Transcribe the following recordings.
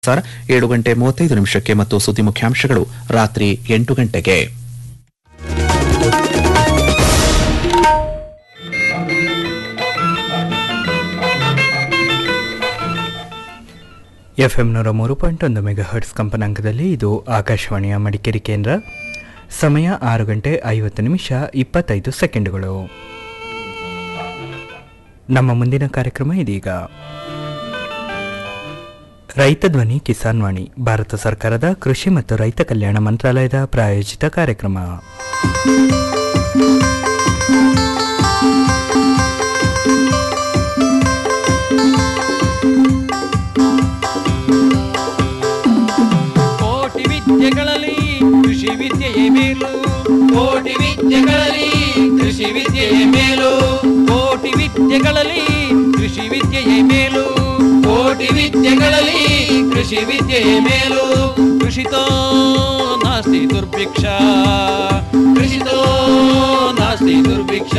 Sir ಏಳು ಗಂಟೆ ಮೂವತ್ತೈದು ನಿಮಿಷಕ್ಕೆ ಮತ್ತು ಸುದ್ದಿ ಮುಖ್ಯಾಂಶಗಳು ರಾತ್ರಿ ಎಂಟು ಗಂಟೆಗೆ ಎಫ್ಎಂ ನೂರ ಮೂರು ಪಾಯಿಂಟ್ ಒಂದು ಮೆಗಾ ಹರ್ಟ್ಸ್ ಕಂಪನಾಂಕದಲ್ಲಿ ಇದು ಆಕಾಶವಾಣಿಯ ಮಡಿಕೇರಿ ಕೇಂದ್ರ ಸಮಯ ಆರು ಗಂಟೆ ಐವತ್ತು ನಿಮಿಷ ಇಪ್ಪತ್ತೈದು ಸೆಕೆಂಡುಗಳು ನಮ್ಮ ಮುಂದಿನ ಕಾರ್ಯಕ್ರಮ ಇದೀಗ ರೈತ ಧ್ವನಿ ಕಿಸಾನ್ ವಾಣಿ ಭಾರತ ಸರ್ಕಾರದ ಕೃಷಿ ಮತ್ತು ರೈತ ಕಲ್ಯಾಣ ಮಂತ್ರಾಲಯದ ಪ್ರಾಯೋಜಿತ ಕಾರ್ಯಕ್ರಮ ಕೋಟಿ ವಿದ್ಯೆಗಳಲ್ಲಿ ಕೃಷಿ ವಿದ್ಯೆಯೇ ಮೇಲು ಕೋಟಿ ವಿದ್ಯೆಗಳಲ್ಲಿ ಕೃಷಿ ವಿದ್ಯೆಯೇ ಮೇಲು ಕೋಟಿ ವಿದ್ಯೆಗಳಲ್ಲಿ ಕೃಷಿ ವಿದ್ಯೆಯೇ ಮೇಲು ಕೋಟಿ ವಿದ್ಯೆಗಳಲ್ಲಿ ಕೃಷಿ ವಿದ್ಯೆಯೇ ಮೇಲು ಕೃಷಿತೋ ನಾಸ್ತಿ ದುರ್ಭಿಕ್ಷ ಕೃಷಿತೋ ನಾಸ್ತಿ ದುರ್ಭಿಕ್ಷ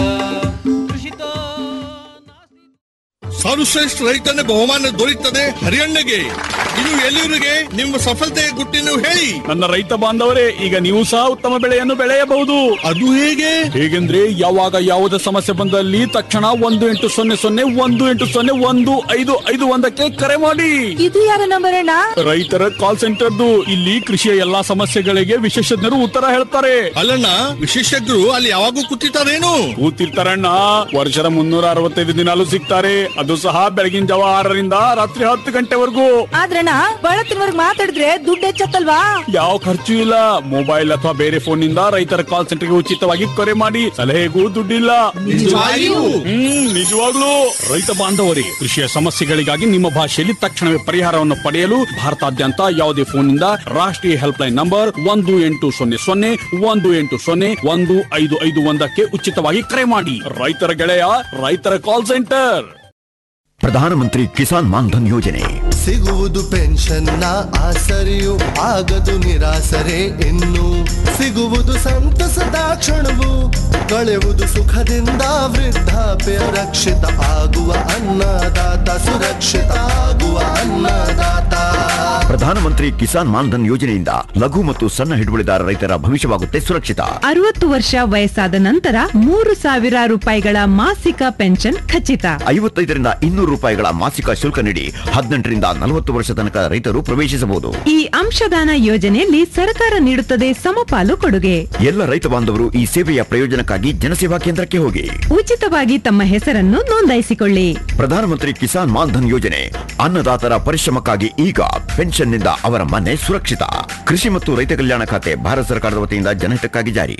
ಕೃಷಿತೋ ನಾಸ್ತಿ ಸರ್ವಶ್ರೇಷ್ಠ ರೈತನ ಬಹುಮಾನ ದೊರೆಯುತ್ತದೆ ಹರಿಯಣ್ಣಗೆ ಇದು ಎಲ್ಲಿವರಿಗೆ ನಿಮ್ಮ ಸಫಲತೆಯ ಗುಟ್ಟಿನ ಹೇಳಿ ನನ್ನ ರೈತ ಬಾಂಧವರೇ ಈಗ ನೀವು ಸಹ ಉತ್ತಮ ಬೆಳೆಯನ್ನು ಬೆಳೆಯಬಹುದು ಅದು ಹೇಗೆ ಹೇಗೆಂದ್ರೆ ಯಾವಾಗ ಯಾವುದೇ ಸಮಸ್ಯೆ ಬಂದಲ್ಲಿ ತಕ್ಷಣ ಒಂದು ಎಂಟು ಸೊನ್ನೆ ಸೊನ್ನೆ ಒಂದು ಎಂಟು ಸೊನ್ನೆ ಒಂದು ಐದು ಐದು ಒಂದಕ್ಕೆ ಕರೆ ಮಾಡಿ ಇದು ಯಾರ ನಂಬರ್ ಅಣ್ಣ ರೈತರ ಕಾಲ್ ಸೆಂಟರ್ದು ಇಲ್ಲಿ ಕೃಷಿಯ ಎಲ್ಲಾ ಸಮಸ್ಯೆಗಳಿಗೆ ವಿಶೇಷಜ್ಞರು ಉತ್ತರ ಹೇಳ್ತಾರೆ ಅಲ್ಲಣ್ಣ ವಿಶೇಷಜ್ಞರು ಅಲ್ಲಿ ಯಾವಾಗೂ ಕೂತಿರ್ತಾರೇನು ಕೂತಿರ್ತಾರಣ್ಣ ವರ್ಷದ ಮುನ್ನೂರ ಅರವತ್ತೈದು ದಿನಾಲು ಸಿಗ್ತಾರೆ ಅದು ಸಹ ಬೆಳಗಿನ ಜಾವ ಆರರಿಂದ ರಾತ್ರಿ ಹತ್ತು ಗಂಟೆವರೆಗೂ ಆದ್ರಣ್ಣ ಬಳತ್ತಿನವರ್ಗ್ ಮಾತಾಡಿದ್ರೆ ದುಡ್ಡು ಹೆಚ್ಚತ್ತಲ್ವಾ ಯಾವ ಖರ್ಚು ಇಲ್ಲ ಮೊಬೈಲ್ ಅಥವಾ ಬೇರೆ ಫೋನ್ ನಿಂದ ರೈತರ ಕಾಲ್ ಸೆಂಟರ್ಗೆ ಉಚಿತವಾಗಿ ಕರೆ ಮಾಡಿ ಸಲಹೆಗೂ ದುಡ್ಡಿಲ್ಲ ನಿಜವಾಗಿಯೂ? ಹ್ಮ್ ನಿಜವಾಗ್ಲೂ ರೈತ ಬಾಂಧವರೇ ಕೃಷಿಯ ಸಮಸ್ಯೆಗಳಿಗಾಗಿ ನಿಮ್ಮ ಭಾಷೆಯಲ್ಲಿ ತಕ್ಷಣವೇ ಪರಿಹಾರವನ್ನು ಪಡೆಯಲು ಭಾರತಾದ್ಯಂತ ಯಾವುದೇ ಫೋನ್ನಿಂದ ರಾಷ್ಟ್ರೀಯ ಹೆಲ್ಪ್ ಲೈನ್ ನಂಬರ್ ಒಂದು ಎಂಟು ಸೊನ್ನೆ ಸೊನ್ನೆ ಒಂದು ಎಂಟು ಸೊನ್ನೆ ಒಂದು ಐದು ಐದು ಒಂದಕ್ಕೆ ಉಚಿತವಾಗಿ ಕರೆ ಮಾಡಿ ರೈತರ ಗೆಳೆಯ ರೈತರ ಕಾಲ್ ಸೆಂಟರ್ ಪ್ರಧಾನಮಂತ್ರಿ ಕಿಸಾನ್ ಮಾನ್ಧನ್ ಯೋಜನೆ ಸಿಗುವುದು ಪೆನ್ಷನ್ನ ಆಸರೆಯು ಆಗದು ನಿರಾಸರೆ ಇನ್ನು ಸಿಗುವುದು ಸಂತಸದ ಕ್ಷಣವು ಕಳೆಯುವುದು ಸುಖದಿಂದ ವೃದ್ಧಾಪ್ಯ ರಕ್ಷಿತ ಆಗುವ ಅನ್ನದಾತ ಸುರಕ್ಷಿತ ಆಗುವ ಅನ್ನದಾತ ಪ್ರಧಾನಮಂತ್ರಿ ಕಿಸಾನ್ ಮಾನ್ಧನ್ ಯೋಜನೆಯಿಂದ ಲಘು ಮತ್ತು ಸಣ್ಣ ಹಿಡುವಳಿದಾರ ರೈತರ ಭವಿಷ್ಯವಾಗುತ್ತೆ ಸುರಕ್ಷಿತ ಅರವತ್ತು ವರ್ಷ ವಯಸ್ಸಾದ ನಂತರ ಮೂರು ಸಾವಿರ ರೂಪಾಯಿಗಳ ಮಾಸಿಕ ಪೆನ್ಷನ್ ಖಚಿತ ಐವತ್ತೈದರಿಂದ ಇನ್ನೂರು ರೂಪಾಯಿಗಳ ಮಾಸಿಕ ಶುಲ್ಕ ನೀಡಿ ಹದಿನೆಂಟರಿಂದ ನಲವತ್ತು ವರ್ಷ ತನಕ ರೈತರು ಪ್ರವೇಶಿಸಬಹುದು ಈ ಅಂಶದಾನ ಯೋಜನೆಯಲ್ಲಿ ಸರ್ಕಾರ ನೀಡುತ್ತದೆ ಸಮಪಾಲು ಕೊಡುಗೆ ಎಲ್ಲ ರೈತ ಬಾಂಧವರು ಈ ಸೇವೆಯ ಪ್ರಯೋಜನಕ್ಕಾಗಿ ಜನಸೇವಾ ಕೇಂದ್ರಕ್ಕೆ ಹೋಗಿ ಉಚಿತವಾಗಿ ತಮ್ಮ ಹೆಸರನ್ನು ನೋಂದಾಯಿಸಿಕೊಳ್ಳಿ ಪ್ರಧಾನಮಂತ್ರಿ ಕಿಸಾನ್ ಮಾನ್ಧನ್ ಯೋಜನೆ ಅನ್ನದಾತರ ಪರಿಶ್ರಮಕ್ಕಾಗಿ ಈಗ ಪೆನ್ಷನ್ನಿಂದ ಅವರ ಮನೆ ಸುರಕ್ಷಿತ ಕೃಷಿ ಮತ್ತು ರೈತ ಕಲ್ಯಾಣ ಖಾತೆ ಭಾರತ ಸರ್ಕಾರದ ವತಿಯಿಂದ ಜನಹಿತಕ್ಕಾಗಿ ಜಾರಿ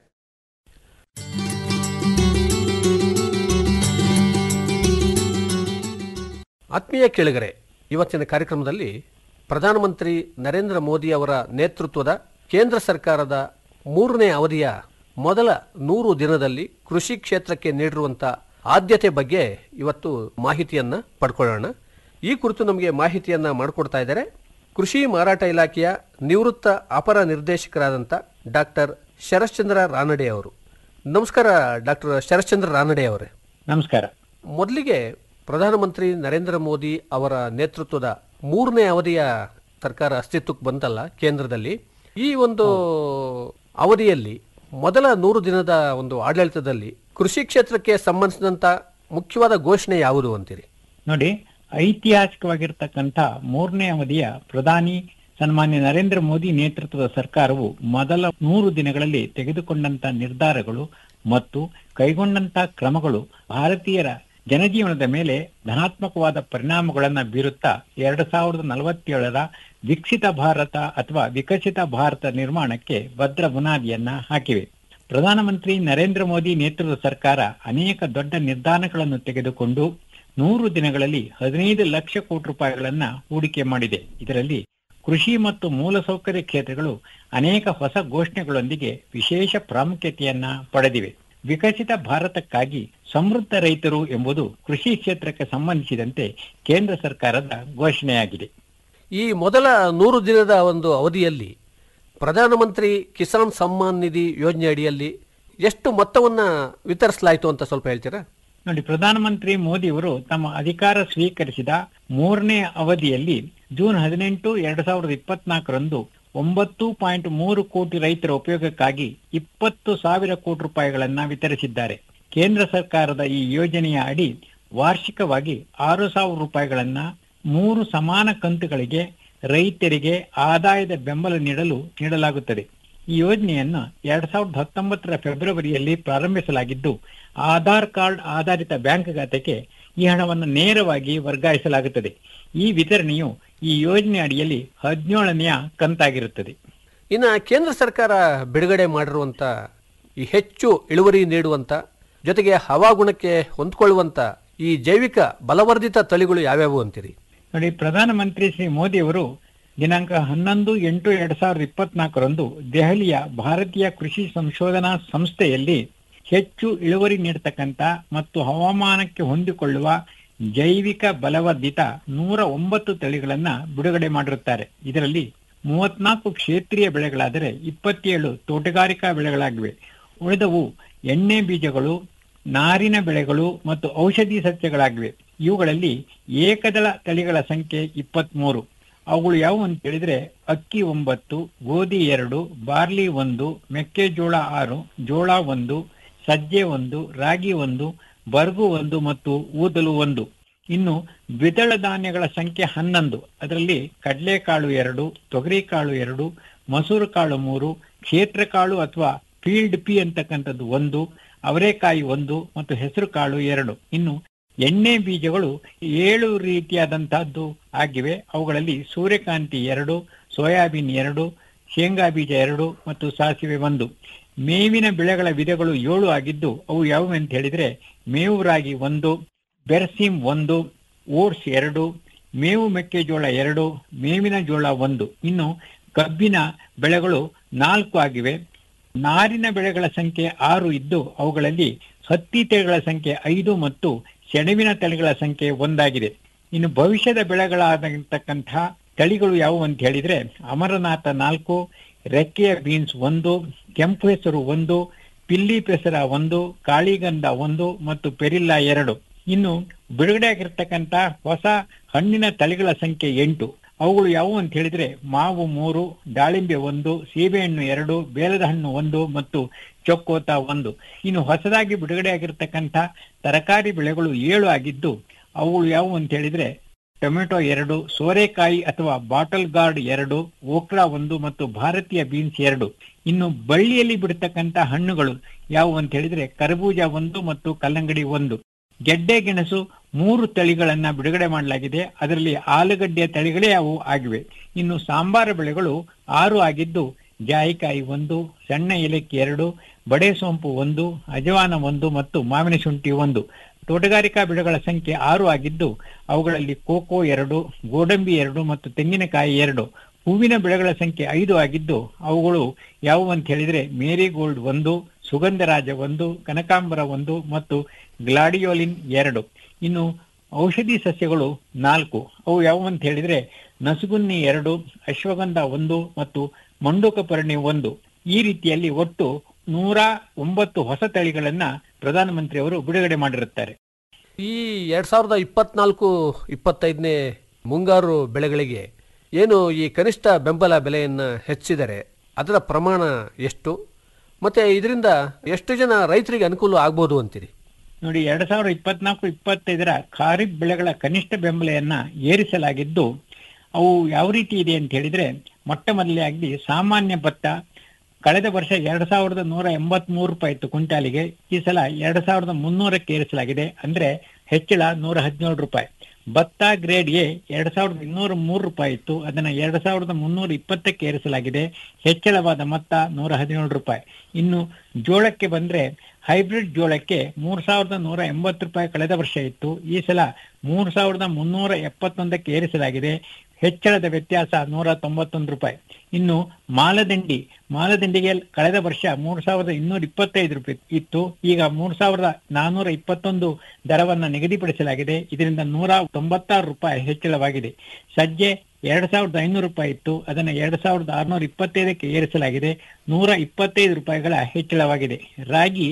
ಆತ್ಮೀಯ ಕೇಳಿಗರೆ ಇವತ್ತಿನ ಕಾರ್ಯಕ್ರಮದಲ್ಲಿ ಪ್ರಧಾನಮಂತ್ರಿ ನರೇಂದ್ರ ಮೋದಿ ಅವರ ನೇತೃತ್ವದ ಕೇಂದ್ರ ಸರ್ಕಾರದ ಮೂರನೇ ಅವಧಿಯ ಮೊದಲ ನೂರು ದಿನದಲ್ಲಿ ಕೃಷಿ ಕ್ಷೇತ್ರಕ್ಕೆ ನೀಡಿರುವಂಥ ಆದ್ಯತೆ ಬಗ್ಗೆ ಇವತ್ತು ಮಾಹಿತಿಯನ್ನ ಪಡ್ಕೊಳ್ಳೋಣ ಈ ಕುರಿತು ನಮಗೆ ಮಾಹಿತಿಯನ್ನ ಮಾಡಿಕೊಡ್ತಾ ಇದ್ದಾರೆ ಕೃಷಿ ಮಾರಾಟ ಇಲಾಖೆಯ ನಿವೃತ್ತ ಅಪರ ನಿರ್ದೇಶಕರಾದಂಥ ಡಾಕ್ಟರ್ ಶರಶ್ಚಂದ್ರ ರಾನಡೆ ಅವರು ನಮಸ್ಕಾರ ಡಾಕ್ಟರ್ ಶರಶ್ಚಂದ್ರ ರಾನಡೆ ಅವರೇ ನಮಸ್ಕಾರ ಮೊದಲಿಗೆ ಪ್ರಧಾನಮಂತ್ರಿ ನರೇಂದ್ರ ಮೋದಿ ಅವರ ನೇತೃತ್ವದ ಮೂರನೇ ಅವಧಿಯ ಸರ್ಕಾರ ಅಸ್ತಿತ್ವಕ್ಕೆ ಬಂತಲ್ಲ ಕೇಂದ್ರದಲ್ಲಿ ಈ ಒಂದು ಅವಧಿಯಲ್ಲಿ ಮೊದಲ ನೂರು ದಿನದ ಒಂದು ಆಡಳಿತದಲ್ಲಿ ಕೃಷಿ ಕ್ಷೇತ್ರಕ್ಕೆ ಸಂಬಂಧಿಸಿದಂತ ಮುಖ್ಯವಾದ ಘೋಷಣೆ ಯಾವುದು ಅಂತೀರಿ ನೋಡಿ ಐತಿಹಾಸಿಕವಾಗಿರ್ತಕ್ಕಂಥ ಮೂರನೇ ಅವಧಿಯ ಪ್ರಧಾನಿ ಸನ್ಮಾನ್ಯ ನರೇಂದ್ರ ಮೋದಿ ನೇತೃತ್ವದ ಸರ್ಕಾರವು ಮೊದಲ ನೂರು ದಿನಗಳಲ್ಲಿ ತೆಗೆದುಕೊಂಡಂತ ನಿರ್ಧಾರಗಳು ಮತ್ತು ಕೈಗೊಂಡಂತ ಕ್ರಮಗಳು ಭಾರತೀಯರ ಜನಜೀವನದ ಮೇಲೆ ಧನಾತ್ಮಕವಾದ ಪರಿಣಾಮಗಳನ್ನ ಬೀರುತ್ತಾ ಎರಡು ಸಾವಿರದ ನಲವತ್ತೇಳರ ವಿಕಸಿತ ಭಾರತ ಅಥವಾ ವಿಕಸಿತ ಭಾರತ ನಿರ್ಮಾಣಕ್ಕೆ ಭದ್ರ ಬುನಾದಿಯನ್ನ ಹಾಕಿವೆ ಪ್ರಧಾನಮಂತ್ರಿ ನರೇಂದ್ರ ಮೋದಿ ನೇತೃತ್ವದ ಸರ್ಕಾರ ಅನೇಕ ದೊಡ್ಡ ನಿರ್ಧಾರಗಳನ್ನು ತೆಗೆದುಕೊಂಡು ನೂರು ದಿನಗಳಲ್ಲಿ ಹದಿನೈದು ಲಕ್ಷ ಕೋಟಿ ರೂಪಾಯಿಗಳನ್ನ ಹೂಡಿಕೆ ಮಾಡಿದೆ ಇದರಲ್ಲಿ ಕೃಷಿ ಮತ್ತು ಮೂಲಸೌಕರ್ಯ ಕ್ಷೇತ್ರಗಳು ಅನೇಕ ಹೊಸ ಘೋಷಣೆಗಳೊಂದಿಗೆ ವಿಶೇಷ ಪ್ರಾಮುಖ್ಯತೆಯನ್ನ ಪಡೆದಿವೆ ವಿಕಸಿತ ಭಾರತಕ್ಕಾಗಿ ಸಮೃದ್ಧ ರೈತರು ಎಂಬುದು ಕೃಷಿ ಕ್ಷೇತ್ರಕ್ಕೆ ಸಂಬಂಧಿಸಿದಂತೆ ಕೇಂದ್ರ ಸರ್ಕಾರದ ಘೋಷಣೆಯಾಗಿದೆ ಈ ಮೊದಲ ನೂರು ದಿನದ ಒಂದು ಅವಧಿಯಲ್ಲಿ ಪ್ರಧಾನಮಂತ್ರಿ ಕಿಸಾನ್ ಸಮ್ಮಾನ್ ನಿಧಿ ಯೋಜನೆ ಅಡಿಯಲ್ಲಿ ಎಷ್ಟು ಮೊತ್ತವನ್ನ ವಿತರಿಸಲಾಯಿತು ಅಂತ ಸ್ವಲ್ಪ ಹೇಳ್ತೀರಾ ನೋಡಿ ಪ್ರಧಾನಮಂತ್ರಿ ಮೋದಿಯವರು ತಮ್ಮ ಅಧಿಕಾರ ಸ್ವೀಕರಿಸಿದ ಮೂರನೇ ಅವಧಿಯಲ್ಲಿ ಜೂನ್ ಹದಿನೆಂಟು ಎರಡ್ ಸಾವಿರದ ಇಪ್ಪತ್ನಾಲ್ಕರಂದು ಒಂಬತ್ತು ಪಾಯಿಂಟ್ ಮೂರು ಕೋಟಿ ರೈತರ ಉಪಯೋಗಕ್ಕಾಗಿ ಇಪ್ಪತ್ತು ಸಾವಿರ ಕೋಟಿ ರೂಪಾಯಿಗಳನ್ನ ವಿತರಿಸಿದ್ದಾರೆ ಕೇಂದ್ರ ಸರ್ಕಾರದ ಈ ಯೋಜನೆಯ ಅಡಿ ವಾರ್ಷಿಕವಾಗಿ ಆರು ಸಾವಿರ ರೂಪಾಯಿಗಳನ್ನ ಮೂರು ಸಮಾನ ಕಂತುಗಳಿಗೆ ರೈತರಿಗೆ ಆದಾಯದ ಬೆಂಬಲ ನೀಡಲು ನೀಡಲಾಗುತ್ತದೆ ಈ ಯೋಜನೆಯನ್ನು ಎರಡ್ ಸಾವಿರದ ಹತ್ತೊಂಬತ್ತರ ಫೆಬ್ರವರಿಯಲ್ಲಿ ಪ್ರಾರಂಭಿಸಲಾಗಿದ್ದು ಆಧಾರ್ ಕಾರ್ಡ್ ಆಧಾರಿತ ಬ್ಯಾಂಕ್ ಖಾತೆಗೆ ಈ ಹಣವನ್ನು ನೇರವಾಗಿ ವರ್ಗಾಯಿಸಲಾಗುತ್ತದೆ ಈ ವಿತರಣೆಯು ಈ ಯೋಜನೆ ಅಡಿಯಲ್ಲಿ ಹದಿನೇಳನೆಯ ಕಂತಾಗಿರುತ್ತದೆ ಇನ್ನು ಕೇಂದ್ರ ಸರ್ಕಾರ ಬಿಡುಗಡೆ ಮಾಡಿರುವಂಥ ಈ ಹೆಚ್ಚು ಇಳುವರಿ ನೀಡುವಂಥ ಜೊತೆಗೆ ಹವಾಗುಣಕ್ಕೆ ಹೊಂದ್ಕೊಳ್ಳುವಂಥ ಈ ಜೈವಿಕ ಬಲವರ್ಧಿತ ತಳಿಗಳು ಯಾವ್ಯಾವು ಅಂತೀರಿ ನೋಡಿ ಪ್ರಧಾನಮಂತ್ರಿ ಶ್ರೀ ಮೋದಿ ಅವರು ದಿನಾಂಕ ಹನ್ನೊಂದು ಎಂಟು ಎರಡ್ ಸಾವಿರದ ಇಪ್ಪತ್ನಾಲ್ಕರಂದು ದೆಹಲಿಯ ಭಾರತೀಯ ಕೃಷಿ ಸಂಶೋಧನಾ ಸಂಸ್ಥೆಯಲ್ಲಿ ಹೆಚ್ಚು ಇಳುವರಿ ನೀಡತಕ್ಕಂತ ಮತ್ತು ಹವಾಮಾನಕ್ಕೆ ಹೊಂದಿಕೊಳ್ಳುವ ಜೈವಿಕ ಬಲವರ್ಧಿತ ನೂರ ಒಂಬತ್ತು ತಳಿಗಳನ್ನ ಬಿಡುಗಡೆ ಮಾಡಿರುತ್ತಾರೆ ಇದರಲ್ಲಿ ಮೂವತ್ನಾಲ್ಕು ಕ್ಷೇತ್ರೀಯ ಬೆಳೆಗಳಾದರೆ ಇಪ್ಪತ್ತೇಳು ತೋಟಗಾರಿಕಾ ಬೆಳೆಗಳಾಗಿವೆ ಉಳಿದವು ಎಣ್ಣೆ ಬೀಜಗಳು ನಾರಿನ ಬೆಳೆಗಳು ಮತ್ತು ಔಷಧಿ ಸಸ್ಯಗಳಾಗಿವೆ ಇವುಗಳಲ್ಲಿ ಏಕದಳ ತಳಿಗಳ ಸಂಖ್ಯೆ ಇಪ್ಪತ್ಮೂರು ಅವುಗಳು ಯಾವುವು ಅಂತ ಹೇಳಿದ್ರೆ ಅಕ್ಕಿ ಒಂಬತ್ತು ಗೋಧಿ ಎರಡು ಬಾರ್ಲಿ ಒಂದು ಮೆಕ್ಕೆಜೋಳ ಆರು ಜೋಳ ಒಂದು ಸಜ್ಜೆ ಒಂದು ರಾಗಿ ಒಂದು ಬರ್ಗು ಒಂದು ಮತ್ತು ಊದಲು ಒಂದು ಇನ್ನು ದ್ವಿದಳ ಧಾನ್ಯಗಳ ಸಂಖ್ಯೆ ಹನ್ನೊಂದು ಅದರಲ್ಲಿ ಕಡಲೆಕಾಳು ಎರಡು ತೊಗರಿಕಾಳು ಎರಡು ಮಸೂರು ಕಾಳು ಮೂರು ಕ್ಷೇತ್ರಕಾಳು ಅಥವಾ ಫೀಲ್ಡ್ ಪಿ ಅಂತಕ್ಕಂಥದ್ದು ಒಂದು ಅವರೆಕಾಯಿ ಒಂದು ಮತ್ತು ಹೆಸರು ಕಾಳು ಎರಡು ಇನ್ನು ಎಣ್ಣೆ ಬೀಜಗಳು ಏಳು ರೀತಿಯಾದಂತಹದ್ದು ಆಗಿವೆ ಅವುಗಳಲ್ಲಿ ಸೂರ್ಯಕಾಂತಿ ಎರಡು ಸೋಯಾಬೀನ್ ಎರಡು ಶೇಂಗಾ ಬೀಜ ಎರಡು ಮತ್ತು ಸಾಸಿವೆ ಒಂದು ಮೇವಿನ ಬೆಳೆಗಳ ವಿಧಗಳು ಏಳು ಆಗಿದ್ದು ಅವು ಯಾವುವು ಅಂತ ಹೇಳಿದ್ರೆ ಮೇವು ರಾಗಿ ಒಂದು ಬೆರ್ಸಿಮ್ ಒಂದು ಓಟ್ಸ್ ಎರಡು ಮೇವು ಮೆಕ್ಕೆಜೋಳ ಎರಡು ಮೇವಿನ ಜೋಳ ಒಂದು ಇನ್ನು ಕಬ್ಬಿನ ಬೆಳೆಗಳು ನಾಲ್ಕು ಆಗಿವೆ ನಾರಿನ ಬೆಳೆಗಳ ಸಂಖ್ಯೆ ಆರು ಇದ್ದು ಅವುಗಳಲ್ಲಿ ಹತ್ತಿ ತಳಿಗಳ ಸಂಖ್ಯೆ ಐದು ಮತ್ತು ಸೆಣಬಿನ ತಳಿಗಳ ಸಂಖ್ಯೆ ಒಂದಾಗಿದೆ ಇನ್ನು ಭವಿಷ್ಯದ ಬೆಳೆಗಳಾಗಿರ್ತಕ್ಕಂತಹ ತಳಿಗಳು ಯಾವುವು ಅಂತ ಹೇಳಿದ್ರೆ ಅಮರನಾಥ ನಾಲ್ಕು ರೆಕ್ಕೆಯ ಬೀನ್ಸ್ ಒಂದು ಕೆಂಪು ಹೆಸರು ಒಂದು ಪಿಲ್ಲಿ ಪೆಸರ ಒಂದು ಕಾಳಿಗಂಧ ಒಂದು ಮತ್ತು ಪೆರಿಲ್ಲ ಎರಡು ಇನ್ನು ಬಿಡುಗಡೆ ಆಗಿರ್ತಕ್ಕಂತ ಹೊಸ ಹಣ್ಣಿನ ತಳಿಗಳ ಸಂಖ್ಯೆ ಎಂಟು ಅವುಗಳು ಯಾವುವು ಅಂತ ಹೇಳಿದ್ರೆ ಮಾವು ಮೂರು ದಾಳಿಂಬೆ ಒಂದು ಸೀಬೆಹಣ್ಣು ಎರಡು ಬೇಲದ ಹಣ್ಣು ಒಂದು ಮತ್ತು ಚೊಕ್ಕೋತ ಒಂದು ಇನ್ನು ಹೊಸದಾಗಿ ಬಿಡುಗಡೆ ಆಗಿರ್ತಕ್ಕಂಥ ತರಕಾರಿ ಬೆಳೆಗಳು ಏಳು ಆಗಿದ್ದು ಅವುಗಳು ಯಾವುವು ಅಂತ ಹೇಳಿದ್ರೆ ಟೊಮೆಟೊ ಎರಡು ಸೋರೆಕಾಯಿ ಅಥವಾ ಬಾಟಲ್ ಗಾರ್ಡ್ ಎರಡು ಓಕ್ರಾ ಒಂದು ಮತ್ತು ಭಾರತೀಯ ಬೀನ್ಸ್ ಎರಡು ಇನ್ನು ಬಳ್ಳಿಯಲ್ಲಿ ಬಿಡ್ತಕ್ಕಂತ ಹಣ್ಣುಗಳು ಯಾವುವು ಅಂತ ಹೇಳಿದ್ರೆ ಕರಬೂಜ ಒಂದು ಮತ್ತು ಕಲ್ಲಂಗಡಿ ಒಂದು ಗೆಡ್ಡೆ ಗೆಣಸು ಮೂರು ತಳಿಗಳನ್ನ ಬಿಡುಗಡೆ ಮಾಡಲಾಗಿದೆ ಅದರಲ್ಲಿ ಆಲೂಗಡ್ಡೆಯ ತಳಿಗಳೇ ಅವು ಆಗಿವೆ ಇನ್ನು ಸಾಂಬಾರ ಬೆಳೆಗಳು ಆರು ಆಗಿದ್ದು ಜಾಯಿಕಾಯಿ ಒಂದು ಸಣ್ಣ ಏಲಕ್ಕಿ ಎರಡು ಬಡೆ ಸೋಂಪು ಒಂದು ಅಜವಾನ ಒಂದು ಮತ್ತು ಮಾವಿನ ಶುಂಠಿ ಒಂದು ತೋಟಗಾರಿಕಾ ಬೆಳೆಗಳ ಸಂಖ್ಯೆ ಆರು ಆಗಿದ್ದು ಅವುಗಳಲ್ಲಿ ಕೋಕೋ ಎರಡು ಗೋಡಂಬಿ ಎರಡು ಮತ್ತು ತೆಂಗಿನಕಾಯಿ ಎರಡು ಹೂವಿನ ಬೆಳೆಗಳ ಸಂಖ್ಯೆ ಐದು ಆಗಿದ್ದು ಅವುಗಳು ಯಾವುವು ಅಂತ ಹೇಳಿದ್ರೆ ಮೇರಿಗೋಲ್ಡ್ ಒಂದು ಸುಗಂಧರಾಜ ಒಂದು ಕನಕಾಂಬರ ಒಂದು ಮತ್ತು ಗ್ಲಾಡಿಯೋಲಿನ್ ಎರಡು ಇನ್ನು ಔಷಧಿ ಸಸ್ಯಗಳು ನಾಲ್ಕು ಅವು ಯಾವುವು ಅಂತ ಹೇಳಿದ್ರೆ ನಸುಗುನ್ನಿ ಎರಡು ಅಶ್ವಗಂಧ ಒಂದು ಮತ್ತು ಮಂಡೂಕಪರ್ಣಿ ಒಂದು ಈ ರೀತಿಯಲ್ಲಿ ಒಟ್ಟು ನೂರ ಒಂಬತ್ತು ಹೊಸ ತಳಿಗಳನ್ನ ಪ್ರಧಾನಮಂತ್ರಿ ಅವರು ಬಿಡುಗಡೆ ಮಾಡಿರುತ್ತಾರೆ ಈ ಎರಡ್ ಸಾವಿರದ ಇಪ್ಪತ್ನಾಲ್ಕು ಇಪ್ಪತ್ತೈದನೇ ಮುಂಗಾರು ಬೆಳೆಗಳಿಗೆ ಏನು ಈ ಕನಿಷ್ಠ ಬೆಂಬಲ ಬೆಲೆಯನ್ನು ಹೆಚ್ಚಿದರೆ ಅದರ ಪ್ರಮಾಣ ಎಷ್ಟು ಮತ್ತೆ ಇದರಿಂದ ಎಷ್ಟು ಜನ ರೈತರಿಗೆ ಅನುಕೂಲ ಆಗ್ಬೋದು ಅಂತೀರಿ ನೋಡಿ ಎರಡ್ ಸಾವಿರದ ಇಪ್ಪತ್ನಾಲ್ಕು ಇಪ್ಪತ್ತೈದರ ಖಾರಿಫ್ ಬೆಳೆಗಳ ಕನಿಷ್ಠ ಬೆಂಬಲೆಯನ್ನ ಏರಿಸಲಾಗಿದ್ದು ಅವು ಯಾವ ರೀತಿ ಇದೆ ಅಂತ ಹೇಳಿದ್ರೆ ಮೊಟ್ಟ ಮೊದಲಾಗಿ ಸಾಮಾನ್ಯ ಭತ್ತ ಕಳೆದ ವರ್ಷ ಎರಡ್ ಸಾವಿರದ ನೂರ ಎಂಬತ್ ಮೂರು ರೂಪಾಯಿ ಇತ್ತು ಕ್ವಿಂಟಾಲಿಗೆ ಈ ಸಲ ಎರಡ್ ಸಾವಿರದ ಮುನ್ನೂರಕ್ಕೆ ಏರಿಸಲಾಗಿದೆ ಅಂದ್ರೆ ಹೆಚ್ಚಳ ನೂರ ಹದಿನೇಳು ರೂಪಾಯಿ ಭತ್ತ ಗ್ರೇಡ್ ಎ ಎರಡ್ ಸಾವಿರದ ಇನ್ನೂರ ಮೂರು ರೂಪಾಯಿ ಇತ್ತು ಅದನ್ನ ಎರಡ್ ಸಾವಿರದ ಮುನ್ನೂರ ಇಪ್ಪತ್ತಕ್ಕೆ ಏರಿಸಲಾಗಿದೆ ಹೆಚ್ಚಳವಾದ ಮೊತ್ತ ನೂರ ಹದಿನೇಳು ರೂಪಾಯಿ ಇನ್ನು ಜೋಳಕ್ಕೆ ಬಂದ್ರೆ ಹೈಬ್ರಿಡ್ ಜೋಳಕ್ಕೆ ಮೂರ್ ಸಾವಿರದ ನೂರ ಎಂಬತ್ತು ರೂಪಾಯಿ ಕಳೆದ ವರ್ಷ ಇತ್ತು ಈ ಸಲ ಮೂರ್ ಸಾವಿರದ ಮುನ್ನೂರ ಎಪ್ಪತ್ತೊಂದಕ್ಕೆ ಏರಿಸಲಾಗಿದೆ ಹೆಚ್ಚಳದ ವ್ಯತ್ಯಾಸ ನೂರ ತೊಂಬತ್ತೊಂದು ರೂಪಾಯಿ ಇನ್ನು ಮಾಲದಂಡಿ ಮಾಲದಂಡಿಗೆ ಕಳೆದ ವರ್ಷ ಮೂರ್ ಸಾವಿರದ ಇನ್ನೂರ ಇಪ್ಪತ್ತೈದು ರೂಪಾಯಿ ಇತ್ತು ಈಗ ಮೂರ್ ಸಾವಿರದ ನಾನೂರ ಇಪ್ಪತ್ತೊಂದು ದರವನ್ನ ನಿಗದಿಪಡಿಸಲಾಗಿದೆ ಇದರಿಂದ ನೂರ ತೊಂಬತ್ತಾರು ರೂಪಾಯಿ ಹೆಚ್ಚಳವಾಗಿದೆ ಸಜ್ಜೆ ಎರಡ್ ಸಾವಿರದ ಐನೂರು ರೂಪಾಯಿ ಇತ್ತು ಅದನ್ನ ಎರಡ್ ಸಾವಿರದ ಆರ್ನೂರ ಇಪ್ಪತ್ತೈದಕ್ಕೆ ಏರಿಸಲಾಗಿದೆ ನೂರ ಇಪ್ಪತ್ತೈದು ರೂಪಾಯಿಗಳ ಹೆಚ್ಚಳವಾಗಿದೆ ರಾಗಿ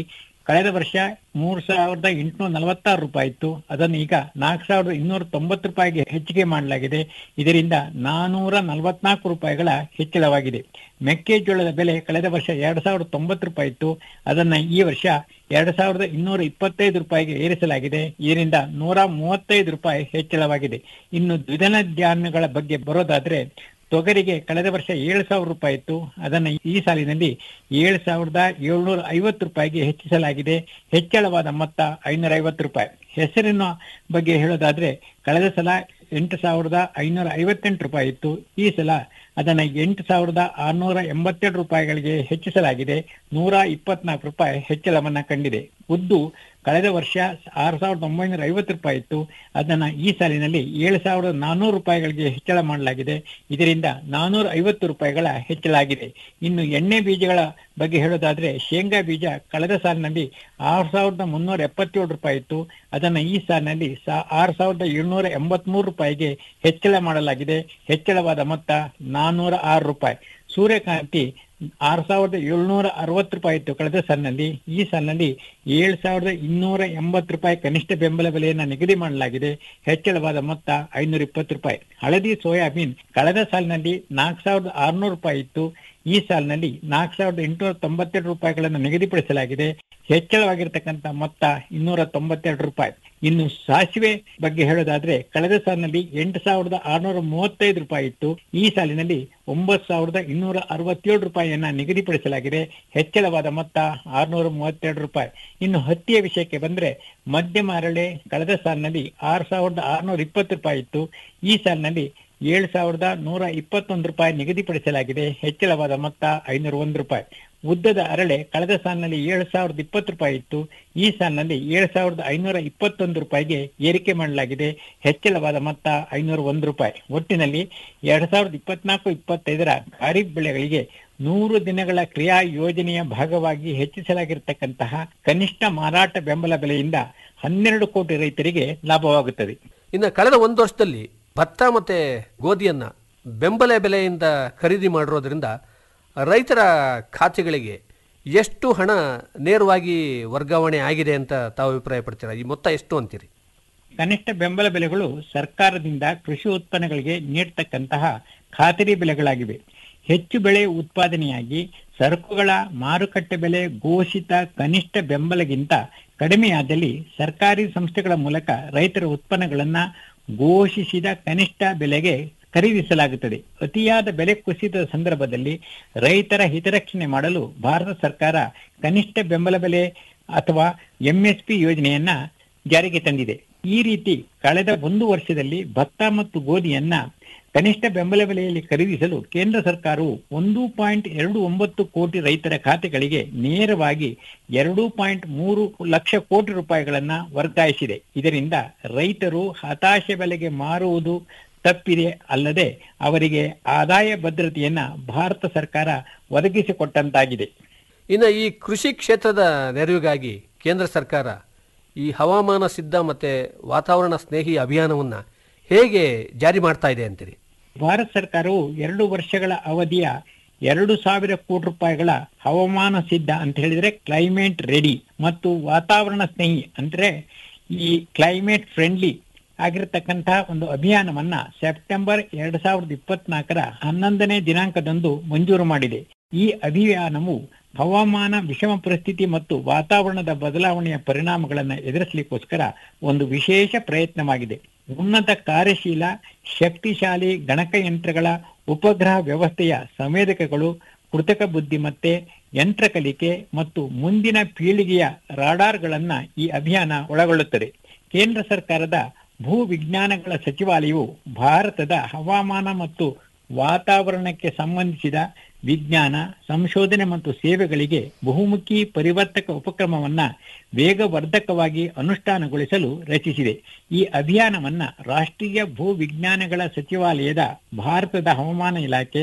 ಕಳೆದ ವರ್ಷ ಮೂರ್ ಸಾವಿರದ ಎಂಟುನೂರ ನಲವತ್ತಾರು ರೂಪಾಯಿ ಇತ್ತು ಅದನ್ನು ಈಗ ನಾಲ್ಕು ಸಾವಿರದ ಇನ್ನೂರ ತೊಂಬತ್ತು ರೂಪಾಯಿಗೆ ಹೆಚ್ಚಿಗೆ ಮಾಡಲಾಗಿದೆ ಇದರಿಂದ ನಾನೂರ ನಲವತ್ನಾಲ್ಕು ರೂಪಾಯಿಗಳ ಹೆಚ್ಚಳವಾಗಿದೆ ಮೆಕ್ಕೆಜೋಳದ ಬೆಲೆ ಕಳೆದ ವರ್ಷ ಎರಡ್ ಸಾವಿರದ ತೊಂಬತ್ತು ರೂಪಾಯಿ ಇತ್ತು ಅದನ್ನ ಈ ವರ್ಷ ಎರಡ್ ಸಾವಿರದ ಇನ್ನೂರ ಇಪ್ಪತ್ತೈದು ರೂಪಾಯಿಗೆ ಏರಿಸಲಾಗಿದೆ ಇದರಿಂದ ನೂರ ಮೂವತ್ತೈದು ರೂಪಾಯಿ ಹೆಚ್ಚಳವಾಗಿದೆ ಇನ್ನು ದ್ವಿದಳ ಧಾನ್ಯಗಳ ಬಗ್ಗೆ ಬರೋದಾದ್ರೆ ತೊಗರಿಗೆ ಕಳೆದ ವರ್ಷ ಏಳು ಸಾವಿರ ರೂಪಾಯಿ ಇತ್ತು ಅದನ್ನ ಈ ಸಾಲಿನಲ್ಲಿ ಏಳು ಸಾವಿರದ ಏಳ್ನೂರ ಐವತ್ತು ರೂಪಾಯಿಗೆ ಹೆಚ್ಚಿಸಲಾಗಿದೆ ಹೆಚ್ಚಳವಾದ ಮೊತ್ತ ಐನೂರ ಐವತ್ತು ರೂಪಾಯಿ ಹೆಸರಿನ ಬಗ್ಗೆ ಹೇಳೋದಾದ್ರೆ ಕಳೆದ ಸಲ ಎಂಟು ಸಾವಿರದ ಐನೂರ ಐವತ್ತೆಂಟು ರೂಪಾಯಿ ಇತ್ತು ಈ ಸಲ ಅದನ್ನ ಎಂಟು ಸಾವಿರದ ಆರ್ನೂರ ಎಂಬತ್ತೆರಡು ರೂಪಾಯಿಗಳಿಗೆ ಹೆಚ್ಚಿಸಲಾಗಿದೆ ನೂರ ಇಪ್ಪತ್ನಾಲ್ಕು ರೂಪಾಯಿ ಹೆಚ್ಚಳವನ್ನ ಕಂಡಿದೆ ಉದ್ದು ಕಳೆದ ವರ್ಷ ಆರು ಸಾವಿರದ ಒಂಬೈನೂರ ಐವತ್ತು ರೂಪಾಯಿ ಇತ್ತು ಅದನ್ನ ಈ ಸಾಲಿನಲ್ಲಿ ಏಳು ಸಾವಿರದ ನಾನ್ನೂರು ರೂಪಾಯಿಗಳಿಗೆ ಹೆಚ್ಚಳ ಮಾಡಲಾಗಿದೆ ಇದರಿಂದ ನಾನೂರ ಐವತ್ತು ರೂಪಾಯಿಗಳ ಹೆಚ್ಚಳ ಆಗಿದೆ ಇನ್ನು ಎಣ್ಣೆ ಬೀಜಗಳ ಬಗ್ಗೆ ಹೇಳೋದಾದ್ರೆ ಶೇಂಗಾ ಬೀಜ ಕಳೆದ ಸಾಲಿನಲ್ಲಿ ಆರು ಸಾವಿರದ ಮುನ್ನೂರ ಎಪ್ಪತ್ತೇಳು ರೂಪಾಯಿ ಇತ್ತು ಅದನ್ನ ಈ ಸಾಲಿನಲ್ಲಿ ಸಾ- ಆರು ಸಾವಿರದ ಏಳ್ನೂರ ಎಂಬತ್ಮೂರು ರೂಪಾಯಿಗೆ ಹೆಚ್ಚಳ ಮಾಡಲಾಗಿದೆ ಹೆಚ್ಚಳವಾದ ಮೊತ್ತ ನಾನ್ನೂರ ಆರು ರೂಪಾಯಿ ಸೂರ್ಯಕಾಂತಿ ಆರು ಸಾವಿರದ ಏಳ್ನೂರ ಅರವತ್ತು ರೂಪಾಯಿ ಇತ್ತು ಕಳೆದ ಸಾಲಿನಲ್ಲಿ ಈ ಸಾಲಿನಲ್ಲಿ ಏಳು ಸಾವಿರದ ಇನ್ನೂರ ಎಂಬತ್ತು ರೂಪಾಯಿ ಕನಿಷ್ಠ ಬೆಂಬಲ ಬೆಲೆಯನ್ನ ನಿಗದಿ ಮಾಡಲಾಗಿದೆ ಹೆಚ್ಚಳವಾದ ಮೊತ್ತ ಐನೂರ ಇಪ್ಪತ್ತು ರೂಪಾಯಿ ಹಳದಿ ಸೋಯಾಬೀನ್ ಕಳೆದ ಸಾಲಿನಲ್ಲಿ ನಾಲ್ಕು ಸಾವಿರದ ಆರುನೂರು ರೂಪಾಯಿ ಇತ್ತು ಈ ಸಾಲಿನಲ್ಲಿ ನಾಲ್ಕು ಸಾವಿರದ ಎಂಟುನೂರ ತೊಂಬತ್ತೆರಡು ರೂಪಾಯಿಗಳನ್ನು ನಿಗದಿಪಡಿಸಲಾಗಿದೆ ಹೆಚ್ಚಳವಾಗಿರ್ತಕ್ಕಂಥ ಮೊತ್ತ ಇನ್ನೂರ ತೊಂಬತ್ತೆರಡು ರೂಪಾಯಿ ಇನ್ನು ಸಾಸಿವೆ ಬಗ್ಗೆ ಹೇಳೋದಾದ್ರೆ ಕಳೆದ ಸಾಲಿನಲ್ಲಿ ಎಂಟು ಸಾವಿರದ ಆರುನೂರ ಮೂವತ್ತೈದು ರೂಪಾಯಿ ಇತ್ತು ಈ ಸಾಲಿನಲ್ಲಿ ಒಂಬತ್ತು ಸಾವಿರದ ಇನ್ನೂರ ಅರವತ್ತೇಳು ರೂಪಾಯಿಯನ್ನ ನಿಗದಿಪಡಿಸಲಾಗಿದೆ ಹೆಚ್ಚಳವಾದ ಮೊತ್ತ ಆರುನೂರ ಮೂವತ್ತೆರಡು ರೂಪಾಯಿ ಇನ್ನು ಹತ್ತಿಯ ವಿಷಯಕ್ಕೆ ಬಂದ್ರೆ ಮಧ್ಯಮ ಅರಳೆ ಕಳೆದ ಸಾಲಿನಲ್ಲಿ ಆರು ಸಾವಿರದ ಆರುನೂರ ಇಪ್ಪತ್ತು ರೂಪಾಯಿ ಇತ್ತು ಈ ಸಾಲಿನಲ್ಲಿ ಏಳು ಸಾವಿರದ ನೂರ ಇಪ್ಪತ್ತೊಂದು ರೂಪಾಯಿ ನಿಗದಿಪಡಿಸಲಾಗಿದೆ ಹೆಚ್ಚಳವಾದ ಮೊತ್ತ ಐನೂರ ಒಂದು ರೂಪಾಯಿ ಉದ್ದದ ಅರಳೆ ಕಳೆದ ಸಾಲಿನಲ್ಲಿ ಏಳು ಸಾವಿರದ ಇಪ್ಪತ್ತು ರೂಪಾಯಿ ಇತ್ತು ಈ ಸಾಲಿನಲ್ಲಿ ಏಳು ಸಾವಿರದ ಐನೂರ ಇಪ್ಪತ್ತೊಂದು ರೂಪಾಯಿಗೆ ಏರಿಕೆ ಮಾಡಲಾಗಿದೆ ಹೆಚ್ಚಳವಾದ ಮೊತ್ತ ಐನೂರ ಒಂದು ರೂಪಾಯಿ ಒಟ್ಟಿನಲ್ಲಿ ಎರಡ್ ಸಾವಿರದ ಇಪ್ಪತ್ನಾಲ್ಕು ಇಪ್ಪತ್ತೈದರ ಖಾರಿಫ್ ಬೆಳೆಗಳಿಗೆ ನೂರು ದಿನಗಳ ಕ್ರಿಯಾ ಯೋಜನೆಯ ಭಾಗವಾಗಿ ಹೆಚ್ಚಿಸಲಾಗಿರ್ತಕ್ಕಂತಹ ಕನಿಷ್ಠ ಮಾರಾಟ ಬೆಂಬಲ ಬೆಲೆಯಿಂದ ಹನ್ನೆರಡು ಕೋಟಿ ರೈತರಿಗೆ ಲಾಭವಾಗುತ್ತದೆ ಇನ್ನು ಕಳೆದ ಒಂದು ವರ್ಷದಲ್ಲಿ ಭತ್ತ ಮತ್ತೆ ಗೋಧಿಯನ್ನ ಬೆಂಬಲ ಬೆಲೆಯಿಂದ ಖರೀದಿ ಮಾಡಿರೋದ್ರಿಂದ ರೈತರ ಖಾತೆಗಳಿಗೆ ಎಷ್ಟು ಹಣ ನೇರವಾಗಿ ವರ್ಗಾವಣೆ ಆಗಿದೆ ಅಂತ ತಾವು ಅಭಿಪ್ರಾಯ ಪಡ್ತೀರಾ ಈ ಮೊತ್ತ ಎಷ್ಟು ಅಂತೀರಿ ಕನಿಷ್ಠ ಬೆಂಬಲ ಬೆಲೆಗಳು ಸರ್ಕಾರದಿಂದ ಕೃಷಿ ಉತ್ಪನ್ನಗಳಿಗೆ ನೀಡತಕ್ಕಂತಹ ಖಾತರಿ ಬೆಲೆಗಳಾಗಿವೆ ಹೆಚ್ಚು ಬೆಳೆ ಉತ್ಪಾದನೆಯಾಗಿ ಸರಕುಗಳ ಮಾರುಕಟ್ಟೆ ಬೆಲೆ ಘೋಷಿತ ಕನಿಷ್ಠ ಬೆಂಬಲಗಿಂತ ಕಡಿಮೆಯಾದಲ್ಲಿ ಸರ್ಕಾರಿ ಸಂಸ್ಥೆಗಳ ಮೂಲಕ ರೈತರ ಉತ್ಪನ್ನಗಳನ್ನ ಘೋಷಿಸಿದ ಕನಿಷ್ಠ ಬೆಲೆಗೆ ಖರೀದಿಸಲಾಗುತ್ತದೆ ಅತಿಯಾದ ಬೆಲೆ ಕುಸಿತದ ಸಂದರ್ಭದಲ್ಲಿ ರೈತರ ಹಿತರಕ್ಷಣೆ ಮಾಡಲು ಭಾರತ ಸರ್ಕಾರ ಕನಿಷ್ಠ ಬೆಂಬಲ ಬೆಲೆ ಅಥವಾ ಎಂಎಸ್ಪಿ ಯೋಜನೆಯನ್ನ ಜಾರಿಗೆ ತಂದಿದೆ ಈ ರೀತಿ ಕಳೆದ ಒಂದು ವರ್ಷದಲ್ಲಿ ಭತ್ತ ಮತ್ತು ಗೋಧಿಯನ್ನ ಕನಿಷ್ಠ ಬೆಂಬಲ ಬೆಲೆಯಲ್ಲಿ ಖರೀದಿಸಲು ಕೇಂದ್ರ ಸರ್ಕಾರವು ಒಂದು ಪಾಯಿಂಟ್ ಎರಡು ಒಂಬತ್ತು ಕೋಟಿ ರೈತರ ಖಾತೆಗಳಿಗೆ ನೇರವಾಗಿ ಎರಡು ಪಾಯಿಂಟ್ ಮೂರು ಲಕ್ಷ ಕೋಟಿ ರೂಪಾಯಿಗಳನ್ನ ವರ್ಗಾಯಿಸಿದೆ ಇದರಿಂದ ರೈತರು ಹತಾಶೆ ಬೆಲೆಗೆ ಮಾರುವುದು ತಪ್ಪಿದೆ ಅಲ್ಲದೆ ಅವರಿಗೆ ಆದಾಯ ಭದ್ರತೆಯನ್ನ ಭಾರತ ಸರ್ಕಾರ ಒದಗಿಸಿಕೊಟ್ಟಂತಾಗಿದೆ ಇನ್ನು ಈ ಕೃಷಿ ಕ್ಷೇತ್ರದ ನೆರವಿಗಾಗಿ ಕೇಂದ್ರ ಸರ್ಕಾರ ಈ ಹವಾಮಾನ ಸಿದ್ಧ ಮತ್ತೆ ವಾತಾವರಣ ಸ್ನೇಹಿ ಅಭಿಯಾನವನ್ನ ಹೇಗೆ ಜಾರಿ ಮಾಡ್ತಾ ಇದೆ ಅಂತೀರಿ ಭಾರತ ಸರ್ಕಾರವು ಎರಡು ವರ್ಷಗಳ ಅವಧಿಯ ಎರಡು ಸಾವಿರ ಕೋಟಿ ರೂಪಾಯಿಗಳ ಹವಾಮಾನ ಸಿದ್ಧ ಅಂತ ಹೇಳಿದ್ರೆ ಕ್ಲೈಮೇಟ್ ರೆಡಿ ಮತ್ತು ವಾತಾವರಣ ಸ್ನೇಹಿ ಅಂದ್ರೆ ಈ ಕ್ಲೈಮೇಟ್ ಫ್ರೆಂಡ್ಲಿ ಆಗಿರತಕ್ಕಂತಹ ಒಂದು ಅಭಿಯಾನವನ್ನ ಸೆಪ್ಟೆಂಬರ್ ಎರಡ್ ಸಾವಿರದ ಇಪ್ಪತ್ನಾಲ್ಕರ ಹನ್ನೊಂದನೇ ದಿನಾಂಕದಂದು ಮಂಜೂರು ಮಾಡಿದೆ ಈ ಅಭಿಯಾನವು ಹವಾಮಾನ ವಿಷಮ ಪರಿಸ್ಥಿತಿ ಮತ್ತು ವಾತಾವರಣದ ಬದಲಾವಣೆಯ ಪರಿಣಾಮಗಳನ್ನು ಎದುರಿಸಲಿಕ್ಕೋಸ್ಕರ ಒಂದು ವಿಶೇಷ ಪ್ರಯತ್ನವಾಗಿದೆ ಉನ್ನತ ಕಾರ್ಯಶೀಲ ಶಕ್ತಿಶಾಲಿ ಗಣಕಯಂತ್ರಗಳ ಉಪಗ್ರಹ ವ್ಯವಸ್ಥೆಯ ಸಂವೇದಕಗಳು ಕೃತಕ ಬುದ್ಧಿಮತ್ತೆ ಯಂತ್ರ ಕಲಿಕೆ ಮತ್ತು ಮುಂದಿನ ಪೀಳಿಗೆಯ ರಾಡಾರ್ಗಳನ್ನ ಈ ಅಭಿಯಾನ ಒಳಗೊಳ್ಳುತ್ತದೆ ಕೇಂದ್ರ ಸರ್ಕಾರದ ಭೂ ವಿಜ್ಞಾನಗಳ ಸಚಿವಾಲಯವು ಭಾರತದ ಹವಾಮಾನ ಮತ್ತು ವಾತಾವರಣಕ್ಕೆ ಸಂಬಂಧಿಸಿದ ವಿಜ್ಞಾನ ಸಂಶೋಧನೆ ಮತ್ತು ಸೇವೆಗಳಿಗೆ ಬಹುಮುಖಿ ಪರಿವರ್ತಕ ಉಪಕ್ರಮವನ್ನ ವೇಗವರ್ಧಕವಾಗಿ ಅನುಷ್ಠಾನಗೊಳಿಸಲು ರಚಿಸಿದೆ ಈ ಅಭಿಯಾನವನ್ನ ರಾಷ್ಟ್ರೀಯ ಭೂ ವಿಜ್ಞಾನಗಳ ಸಚಿವಾಲಯದ ಭಾರತದ ಹವಾಮಾನ ಇಲಾಖೆ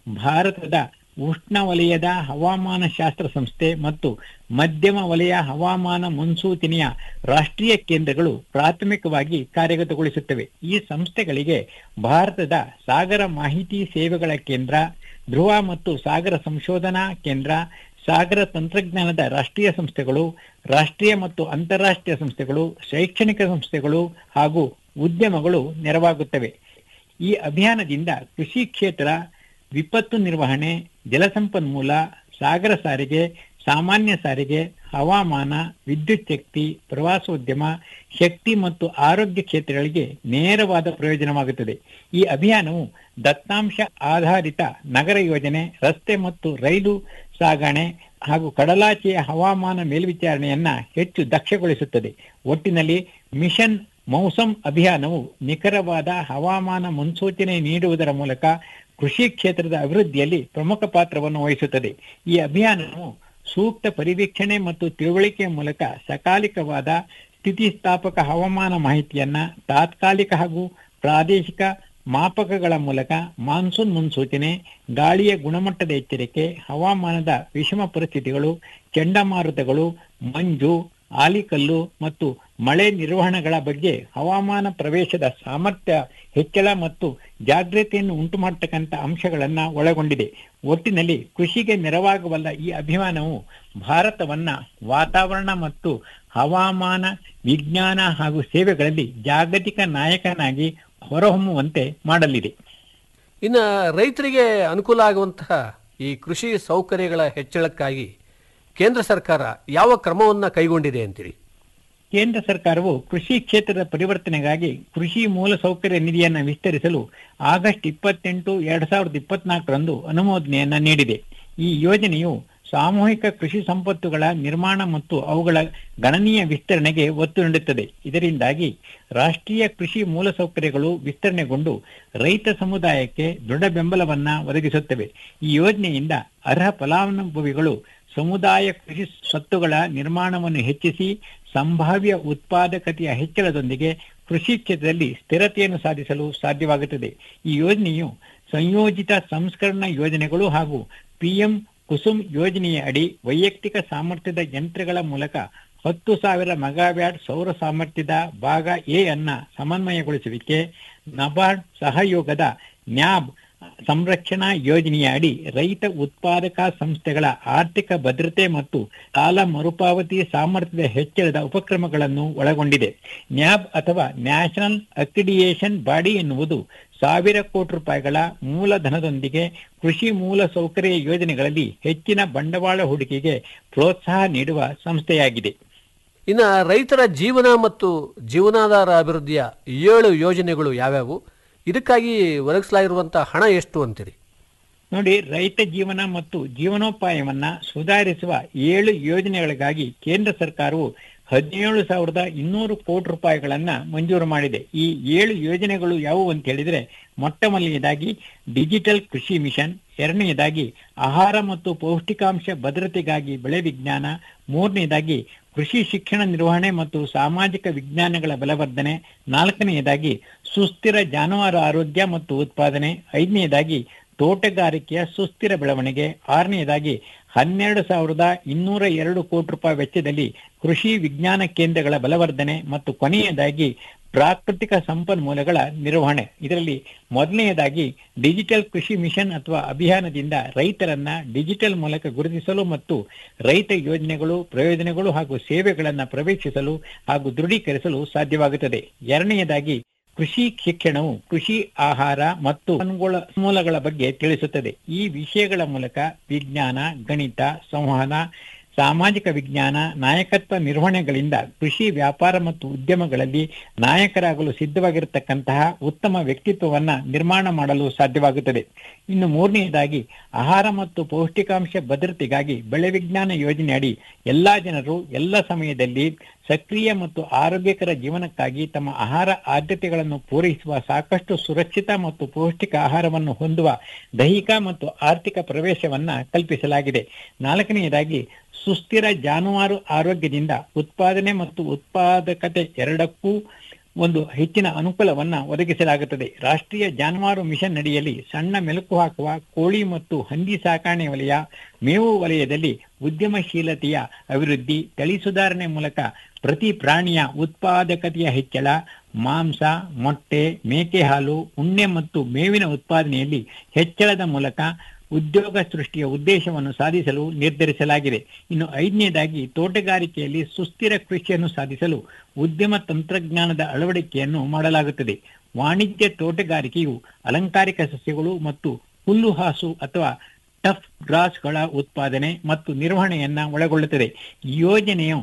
ಭಾರತದ ಉಷ್ಣವಲಯದ ಹವಾಮಾನ ಶಾಸ್ತ್ರ ಸಂಸ್ಥೆ ಮತ್ತು ಮಧ್ಯಮ ವಲಯ ಹವಾಮಾನ ಮುನ್ಸೂಚನೆಯ ರಾಷ್ಟ್ರೀಯ ಕೇಂದ್ರಗಳು ಪ್ರಾಥಮಿಕವಾಗಿ ಕಾರ್ಯಗತಗೊಳಿಸುತ್ತವೆ ಈ ಸಂಸ್ಥೆಗಳಿಗೆ ಭಾರತದ ಸಾಗರ ಮಾಹಿತಿ ಸೇವೆಗಳ ಕೇಂದ್ರ ಧ್ರುವ ಮತ್ತು ಸಾಗರ ಸಂಶೋಧನಾ ಕೇಂದ್ರ ಸಾಗರ ತಂತ್ರಜ್ಞಾನದ ರಾಷ್ಟ್ರೀಯ ಸಂಸ್ಥೆಗಳು ರಾಷ್ಟ್ರೀಯ ಮತ್ತು ಅಂತಾರಾಷ್ಟ್ರೀಯ ಸಂಸ್ಥೆಗಳು ಶೈಕ್ಷಣಿಕ ಸಂಸ್ಥೆಗಳು ಹಾಗೂ ಉದ್ಯಮಗಳು ನೆರವಾಗುತ್ತವೆ ಈ ಅಭಿಯಾನದಿಂದ ಕೃಷಿ ಕ್ಷೇತ್ರ ವಿಪತ್ತು ನಿರ್ವಹಣೆ ಜಲಸಂಪನ್ಮೂಲ ಸಾಗರ ಸಾರಿಗೆ ಸಾಮಾನ್ಯ ಸಾರಿಗೆ ಹವಾಮಾನ ವಿದ್ಯುತ್ ಶಕ್ತಿ ಪ್ರವಾಸೋದ್ಯಮ ಶಕ್ತಿ ಮತ್ತು ಆರೋಗ್ಯ ಕ್ಷೇತ್ರಗಳಿಗೆ ನೇರವಾದ ಪ್ರಯೋಜನವಾಗುತ್ತದೆ ಈ ಅಭಿಯಾನವು ದತ್ತಾಂಶ ಆಧಾರಿತ ನಗರ ಯೋಜನೆ ರಸ್ತೆ ಮತ್ತು ರೈಲು ಸಾಗಣೆ ಹಾಗೂ ಕಡಲಾಚೆಯ ಹವಾಮಾನ ಮೇಲ್ವಿಚಾರಣೆಯನ್ನ ಹೆಚ್ಚು ದಕ್ಷಗೊಳಿಸುತ್ತದೆ ಒಟ್ಟಿನಲ್ಲಿ ಮಿಷನ್ ಮೌಸಮ್ ಅಭಿಯಾನವು ನಿಖರವಾದ ಹವಾಮಾನ ಮುನ್ಸೂಚನೆ ನೀಡುವುದರ ಮೂಲಕ ಕೃಷಿ ಕ್ಷೇತ್ರದ ಅಭಿವೃದ್ಧಿಯಲ್ಲಿ ಪ್ರಮುಖ ಪಾತ್ರವನ್ನು ವಹಿಸುತ್ತದೆ ಈ ಅಭಿಯಾನವು ಸೂಕ್ತ ಪರಿವೀಕ್ಷಣೆ ಮತ್ತು ತಿಳುವಳಿಕೆಯ ಮೂಲಕ ಸಕಾಲಿಕವಾದ ಸ್ಥಿತಿಸ್ಥಾಪಕ ಹವಾಮಾನ ಮಾಹಿತಿಯನ್ನ ತಾತ್ಕಾಲಿಕ ಹಾಗೂ ಪ್ರಾದೇಶಿಕ ಮಾಪಕಗಳ ಮೂಲಕ ಮಾನ್ಸೂನ್ ಮುನ್ಸೂಚನೆ ಗಾಳಿಯ ಗುಣಮಟ್ಟದ ಎಚ್ಚರಿಕೆ ಹವಾಮಾನದ ವಿಷಮ ಪರಿಸ್ಥಿತಿಗಳು ಚಂಡಮಾರುತಗಳು ಮಂಜು ಆಲಿಕಲ್ಲು ಮತ್ತು ಮಳೆ ನಿರ್ವಹಣೆಗಳ ಬಗ್ಗೆ ಹವಾಮಾನ ಪ್ರವೇಶದ ಸಾಮರ್ಥ್ಯ ಹೆಚ್ಚಳ ಮತ್ತು ಜಾಗೃತಿಯನ್ನು ಉಂಟು ಮಾಡತಕ್ಕಂಥ ಅಂಶಗಳನ್ನ ಒಳಗೊಂಡಿದೆ ಒಟ್ಟಿನಲ್ಲಿ ಕೃಷಿಗೆ ನೆರವಾಗಬಲ್ಲ ಈ ಅಭಿಯಾನವು ಭಾರತವನ್ನ ವಾತಾವರಣ ಮತ್ತು ಹವಾಮಾನ ವಿಜ್ಞಾನ ಹಾಗೂ ಸೇವೆಗಳಲ್ಲಿ ಜಾಗತಿಕ ನಾಯಕನಾಗಿ ಹೊರಹೊಮ್ಮುವಂತೆ ಮಾಡಲಿದೆ ಇನ್ನ ರೈತರಿಗೆ ಅನುಕೂಲ ಆಗುವಂತಹ ಈ ಕೃಷಿ ಸೌಕರ್ಯಗಳ ಹೆಚ್ಚಳಕ್ಕಾಗಿ ಕೇಂದ್ರ ಸರ್ಕಾರ ಯಾವ ಕ್ರಮವನ್ನ ಕೈಗೊಂಡಿದೆ ಅಂತೀರಿ ಕೇಂದ್ರ ಸರ್ಕಾರವು ಕೃಷಿ ಕ್ಷೇತ್ರದ ಪರಿವರ್ತನೆಗಾಗಿ ಕೃಷಿ ಮೂಲಸೌಕರ್ಯ ನಿಧಿಯನ್ನ ವಿಸ್ತರಿಸಲು ಆಗಸ್ಟ್ ಇಪ್ಪತ್ತೆಂಟು ಎರಡ್ ಸಾವಿರದ ಇಪ್ಪತ್ನಾಲ್ಕರಂದು ಅನುಮೋದನೆಯನ್ನ ನೀಡಿದೆ ಈ ಯೋಜನೆಯು ಸಾಮೂಹಿಕ ಕೃಷಿ ಸಂಪತ್ತುಗಳ ನಿರ್ಮಾಣ ಮತ್ತು ಅವುಗಳ ಗಣನೀಯ ವಿಸ್ತರಣೆಗೆ ಒತ್ತು ನೀಡುತ್ತದೆ ಇದರಿಂದಾಗಿ ರಾಷ್ಟ್ರೀಯ ಕೃಷಿ ಮೂಲಸೌಕರ್ಯಗಳು ವಿಸ್ತರಣೆಗೊಂಡು ರೈತ ಸಮುದಾಯಕ್ಕೆ ದೃಢ ಬೆಂಬಲವನ್ನ ಒದಗಿಸುತ್ತವೆ ಈ ಯೋಜನೆಯಿಂದ ಅರ್ಹ ಫಲಾನುಭವಿಗಳು ಸಮುದಾಯ ಕೃಷಿ ಸ್ವತ್ತುಗಳ ನಿರ್ಮಾಣವನ್ನು ಹೆಚ್ಚಿಸಿ ಸಂಭಾವ್ಯ ಉತ್ಪಾದಕತೆಯ ಹೆಚ್ಚಳದೊಂದಿಗೆ ಕೃಷಿ ಕ್ಷೇತ್ರದಲ್ಲಿ ಸ್ಥಿರತೆಯನ್ನು ಸಾಧಿಸಲು ಸಾಧ್ಯವಾಗುತ್ತದೆ ಈ ಯೋಜನೆಯು ಸಂಯೋಜಿತ ಸಂಸ್ಕರಣಾ ಯೋಜನೆಗಳು ಹಾಗೂ ಪಿಎಂ ಕುಸುಮ್ ಯೋಜನೆಯ ಅಡಿ ವೈಯಕ್ತಿಕ ಸಾಮರ್ಥ್ಯದ ಯಂತ್ರಗಳ ಮೂಲಕ ಹತ್ತು ಸಾವಿರ ಮೆಗಾವ್ಯಾಟ್ ಸೌರ ಸಾಮರ್ಥ್ಯದ ಭಾಗ ಎ ಅನ್ನ ಸಮನ್ವಯಗೊಳಿಸುವಿಕೆ ನಬಾರ್ಡ್ ಸಹಯೋಗದ ನ್ಯಾಬ್ ಸಂರಕ್ಷಣಾ ಯೋಜನೆಯ ಅಡಿ ರೈತ ಉತ್ಪಾದಕ ಸಂಸ್ಥೆಗಳ ಆರ್ಥಿಕ ಭದ್ರತೆ ಮತ್ತು ಸಾಲ ಮರುಪಾವತಿ ಸಾಮರ್ಥ್ಯದ ಹೆಚ್ಚಳದ ಉಪಕ್ರಮಗಳನ್ನು ಒಳಗೊಂಡಿದೆ ನ್ಯಾಬ್ ಅಥವಾ ನ್ಯಾಷನಲ್ ಅಕ್ರಿಡಿಯೇಷನ್ ಬಾಡಿ ಎನ್ನುವುದು ಸಾವಿರ ಕೋಟಿ ರೂಪಾಯಿಗಳ ಮೂಲಧನದೊಂದಿಗೆ ಕೃಷಿ ಮೂಲ ಸೌಕರ್ಯ ಯೋಜನೆಗಳಲ್ಲಿ ಹೆಚ್ಚಿನ ಬಂಡವಾಳ ಹೂಡಿಕೆಗೆ ಪ್ರೋತ್ಸಾಹ ನೀಡುವ ಸಂಸ್ಥೆಯಾಗಿದೆ ಇನ್ನ ರೈತರ ಜೀವನ ಮತ್ತು ಜೀವನಾಧಾರ ಅಭಿವೃದ್ಧಿಯ ಏಳು ಯೋಜನೆಗಳು ಯಾವ್ಯಾವು ಇದಕ್ಕಾಗಿ ಒದಗಿಸಲಾಗಿರುವಂತಹ ಹಣ ಎಷ್ಟು ಅಂತೀರಿ ನೋಡಿ ರೈತ ಜೀವನ ಮತ್ತು ಜೀವನೋಪಾಯವನ್ನ ಸುಧಾರಿಸುವ ಏಳು ಯೋಜನೆಗಳಿಗಾಗಿ ಕೇಂದ್ರ ಸರ್ಕಾರವು ಹದಿನೇಳು ಸಾವಿರದ ಇನ್ನೂರು ಕೋಟಿ ರೂಪಾಯಿಗಳನ್ನ ಮಂಜೂರು ಮಾಡಿದೆ ಈ ಏಳು ಯೋಜನೆಗಳು ಯಾವುವು ಅಂತ ಹೇಳಿದ್ರೆ ಮೊಟ್ಟ ಮೊದಲನೆಯದಾಗಿ ಡಿಜಿಟಲ್ ಕೃಷಿ ಮಿಷನ್ ಎರಡನೆಯದಾಗಿ ಆಹಾರ ಮತ್ತು ಪೌಷ್ಟಿಕಾಂಶ ಭದ್ರತೆಗಾಗಿ ಬೆಳೆ ವಿಜ್ಞಾನ ಮೂರನೆಯದಾಗಿ ಕೃಷಿ ಶಿಕ್ಷಣ ನಿರ್ವಹಣೆ ಮತ್ತು ಸಾಮಾಜಿಕ ವಿಜ್ಞಾನಗಳ ಬಲವರ್ಧನೆ ನಾಲ್ಕನೆಯದಾಗಿ ಸುಸ್ಥಿರ ಜಾನುವಾರು ಆರೋಗ್ಯ ಮತ್ತು ಉತ್ಪಾದನೆ ಐದನೆಯದಾಗಿ ತೋಟಗಾರಿಕೆಯ ಸುಸ್ಥಿರ ಬೆಳವಣಿಗೆ ಆರನೆಯದಾಗಿ ಹನ್ನೆರಡು ಸಾವಿರದ ಇನ್ನೂರ ಎರಡು ಕೋಟಿ ರೂಪಾಯಿ ವೆಚ್ಚದಲ್ಲಿ ಕೃಷಿ ವಿಜ್ಞಾನ ಕೇಂದ್ರಗಳ ಬಲವರ್ಧನೆ ಮತ್ತು ಕೊನೆಯದಾಗಿ ಪ್ರಾಕೃತಿಕ ಸಂಪನ್ಮೂಲಗಳ ನಿರ್ವಹಣೆ ಇದರಲ್ಲಿ ಮೊದಲನೆಯದಾಗಿ ಡಿಜಿಟಲ್ ಕೃಷಿ ಮಿಷನ್ ಅಥವಾ ಅಭಿಯಾನದಿಂದ ರೈತರನ್ನ ಡಿಜಿಟಲ್ ಮೂಲಕ ಗುರುತಿಸಲು ಮತ್ತು ರೈತ ಯೋಜನೆಗಳು ಪ್ರಯೋಜನಗಳು ಹಾಗೂ ಸೇವೆಗಳನ್ನ ಪ್ರವೇಶಿಸಲು ಹಾಗೂ ದೃಢೀಕರಿಸಲು ಸಾಧ್ಯವಾಗುತ್ತದೆ ಎರಡನೆಯದಾಗಿ ಕೃಷಿ ಶಿಕ್ಷಣವು ಕೃಷಿ ಆಹಾರ ಮತ್ತು ಸಂಪನ್ಮೂಲ ಮೂಲಗಳ ಬಗ್ಗೆ ತಿಳಿಸುತ್ತದೆ ಈ ವಿಷಯಗಳ ಮೂಲಕ ವಿಜ್ಞಾನ ಗಣಿತ ಸಂವಹನ ಸಾಮಾಜಿಕ ವಿಜ್ಞಾನ ನಾಯಕತ್ವ ನಿರ್ವಹಣೆಗಳಿಂದ ಕೃಷಿ ವ್ಯಾಪಾರ ಮತ್ತು ಉದ್ಯಮಗಳಲ್ಲಿ ನಾಯಕರಾಗಲು ಸಿದ್ಧವಾಗಿರತಕ್ಕಂತಹ ಉತ್ತಮ ವ್ಯಕ್ತಿತ್ವವನ್ನ ನಿರ್ಮಾಣ ಮಾಡಲು ಸಾಧ್ಯವಾಗುತ್ತದೆ ಇನ್ನು ಮೂರನೆಯದಾಗಿ ಆಹಾರ ಮತ್ತು ಪೌಷ್ಟಿಕಾಂಶ ಭದ್ರತೆಗಾಗಿ ಬೆಳೆ ವಿಜ್ಞಾನ ಯೋಜನೆ ಅಡಿ ಎಲ್ಲಾ ಜನರು ಎಲ್ಲ ಸಮಯದಲ್ಲಿ ಸಕ್ರಿಯ ಮತ್ತು ಆರೋಗ್ಯಕರ ಜೀವನಕ್ಕಾಗಿ ತಮ್ಮ ಆಹಾರ ಆದ್ಯತೆಗಳನ್ನು ಪೂರೈಸುವ ಸಾಕಷ್ಟು ಸುರಕ್ಷಿತ ಮತ್ತು ಪೌಷ್ಟಿಕ ಆಹಾರವನ್ನು ಹೊಂದುವ ದೈಹಿಕ ಮತ್ತು ಆರ್ಥಿಕ ಪ್ರವೇಶವನ್ನ ಕಲ್ಪಿಸಲಾಗಿದೆ ನಾಲ್ಕನೆಯದಾಗಿ ಸುಸ್ಥಿರ ಜಾನುವಾರು ಆರೋಗ್ಯದಿಂದ ಉತ್ಪಾದನೆ ಮತ್ತು ಉತ್ಪಾದಕತೆ ಎರಡಕ್ಕೂ ಒಂದು ಹೆಚ್ಚಿನ ಅನುಕೂಲವನ್ನ ಒದಗಿಸಲಾಗುತ್ತದೆ ರಾಷ್ಟ್ರೀಯ ಜಾನುವಾರು ಮಿಷನ್ ಅಡಿಯಲ್ಲಿ ಸಣ್ಣ ಮೆಲುಕು ಹಾಕುವ ಕೋಳಿ ಮತ್ತು ಹಂದಿ ಸಾಕಾಣೆ ವಲಯ ಮೇವು ವಲಯದಲ್ಲಿ ಉದ್ಯಮಶೀಲತೆಯ ಅಭಿವೃದ್ಧಿ ತಳಿ ಸುಧಾರಣೆ ಮೂಲಕ ಪ್ರತಿ ಪ್ರಾಣಿಯ ಉತ್ಪಾದಕತೆಯ ಹೆಚ್ಚಳ ಮಾಂಸ ಮೊಟ್ಟೆ ಮೇಕೆ ಹಾಲು ಉಣ್ಣೆ ಮತ್ತು ಮೇವಿನ ಉತ್ಪಾದನೆಯಲ್ಲಿ ಹೆಚ್ಚಳದ ಮೂಲಕ ಉದ್ಯೋಗ ಸೃಷ್ಟಿಯ ಉದ್ದೇಶವನ್ನು ಸಾಧಿಸಲು ನಿರ್ಧರಿಸಲಾಗಿದೆ ಇನ್ನು ಐದನೇದಾಗಿ ತೋಟಗಾರಿಕೆಯಲ್ಲಿ ಸುಸ್ಥಿರ ಕೃಷಿಯನ್ನು ಸಾಧಿಸಲು ಉದ್ಯಮ ತಂತ್ರಜ್ಞಾನದ ಅಳವಡಿಕೆಯನ್ನು ಮಾಡಲಾಗುತ್ತದೆ ವಾಣಿಜ್ಯ ತೋಟಗಾರಿಕೆಯು ಅಲಂಕಾರಿಕ ಸಸ್ಯಗಳು ಮತ್ತು ಹುಲ್ಲುಹಾಸು ಅಥವಾ ಟಫ್ ಗ್ರಾಸ್ಗಳ ಉತ್ಪಾದನೆ ಮತ್ತು ನಿರ್ವಹಣೆಯನ್ನ ಒಳಗೊಳ್ಳುತ್ತದೆ ಈ ಯೋಜನೆಯು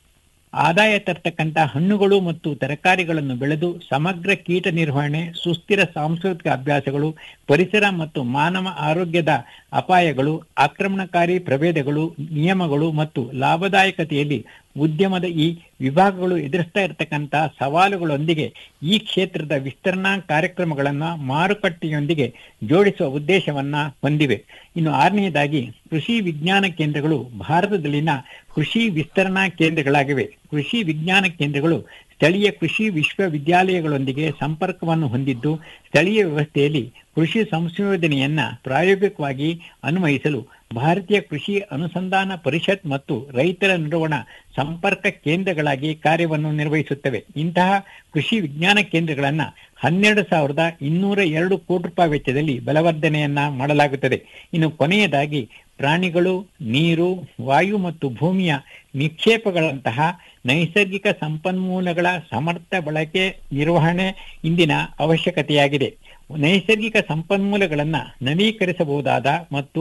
ಆದಾಯ ತರ್ತಕ್ಕಂಥ ಹಣ್ಣುಗಳು ಮತ್ತು ತರಕಾರಿಗಳನ್ನು ಬೆಳೆದು ಸಮಗ್ರ ಕೀಟ ನಿರ್ವಹಣೆ ಸುಸ್ಥಿರ ಸಾಂಸ್ಕೃತಿಕ ಅಭ್ಯಾಸಗಳು ಪರಿಸರ ಮತ್ತು ಮಾನವ ಆರೋಗ್ಯದ ಅಪಾಯಗಳು ಆಕ್ರಮಣಕಾರಿ ಪ್ರಭೇದಗಳು ನಿಯಮಗಳು ಮತ್ತು ಲಾಭದಾಯಕತೆಯಲ್ಲಿ ಉದ್ಯಮದ ಈ ವಿಭಾಗಗಳು ಎದುರಿಸ್ತಾ ಇರತಕ್ಕಂಥ ಸವಾಲುಗಳೊಂದಿಗೆ ಈ ಕ್ಷೇತ್ರದ ವಿಸ್ತರಣಾ ಕಾರ್ಯಕ್ರಮಗಳನ್ನ ಮಾರುಕಟ್ಟೆಯೊಂದಿಗೆ ಜೋಡಿಸುವ ಉದ್ದೇಶವನ್ನ ಹೊಂದಿವೆ ಇನ್ನು ಆರನೆಯದಾಗಿ ಕೃಷಿ ವಿಜ್ಞಾನ ಕೇಂದ್ರಗಳು ಭಾರತದಲ್ಲಿನ ಕೃಷಿ ವಿಸ್ತರಣಾ ಕೇಂದ್ರಗಳಾಗಿವೆ ಕೃಷಿ ವಿಜ್ಞಾನ ಕೇಂದ್ರಗಳು ಸ್ಥಳೀಯ ಕೃಷಿ ವಿಶ್ವವಿದ್ಯಾಲಯಗಳೊಂದಿಗೆ ಸಂಪರ್ಕವನ್ನು ಹೊಂದಿದ್ದು ಸ್ಥಳೀಯ ವ್ಯವಸ್ಥೆಯಲ್ಲಿ ಕೃಷಿ ಸಂಶೋಧನೆಯನ್ನ ಪ್ರಾಯೋಗಿಕವಾಗಿ ಅನ್ವಯಿಸಲು ಭಾರತೀಯ ಕೃಷಿ ಅನುಸಂಧಾನ ಪರಿಷತ್ ಮತ್ತು ರೈತರ ನಡುವಣ ಸಂಪರ್ಕ ಕೇಂದ್ರಗಳಾಗಿ ಕಾರ್ಯವನ್ನು ನಿರ್ವಹಿಸುತ್ತವೆ ಇಂತಹ ಕೃಷಿ ವಿಜ್ಞಾನ ಕೇಂದ್ರಗಳನ್ನ ಹನ್ನೆರಡು ಸಾವಿರದ ಇನ್ನೂರ ಎರಡು ಕೋಟಿ ರೂಪಾಯಿ ವೆಚ್ಚದಲ್ಲಿ ಬಲವರ್ಧನೆಯನ್ನ ಮಾಡಲಾಗುತ್ತದೆ ಇನ್ನು ಕೊನೆಯದಾಗಿ ಪ್ರಾಣಿಗಳು ನೀರು ವಾಯು ಮತ್ತು ಭೂಮಿಯ ನಿಕ್ಷೇಪಗಳಂತಹ ನೈಸರ್ಗಿಕ ಸಂಪನ್ಮೂಲಗಳ ಸಮರ್ಥ ಬಳಕೆ ನಿರ್ವಹಣೆ ಇಂದಿನ ಅವಶ್ಯಕತೆಯಾಗಿದೆ ನೈಸರ್ಗಿಕ ಸಂಪನ್ಮೂಲಗಳನ್ನ ನವೀಕರಿಸಬಹುದಾದ ಮತ್ತು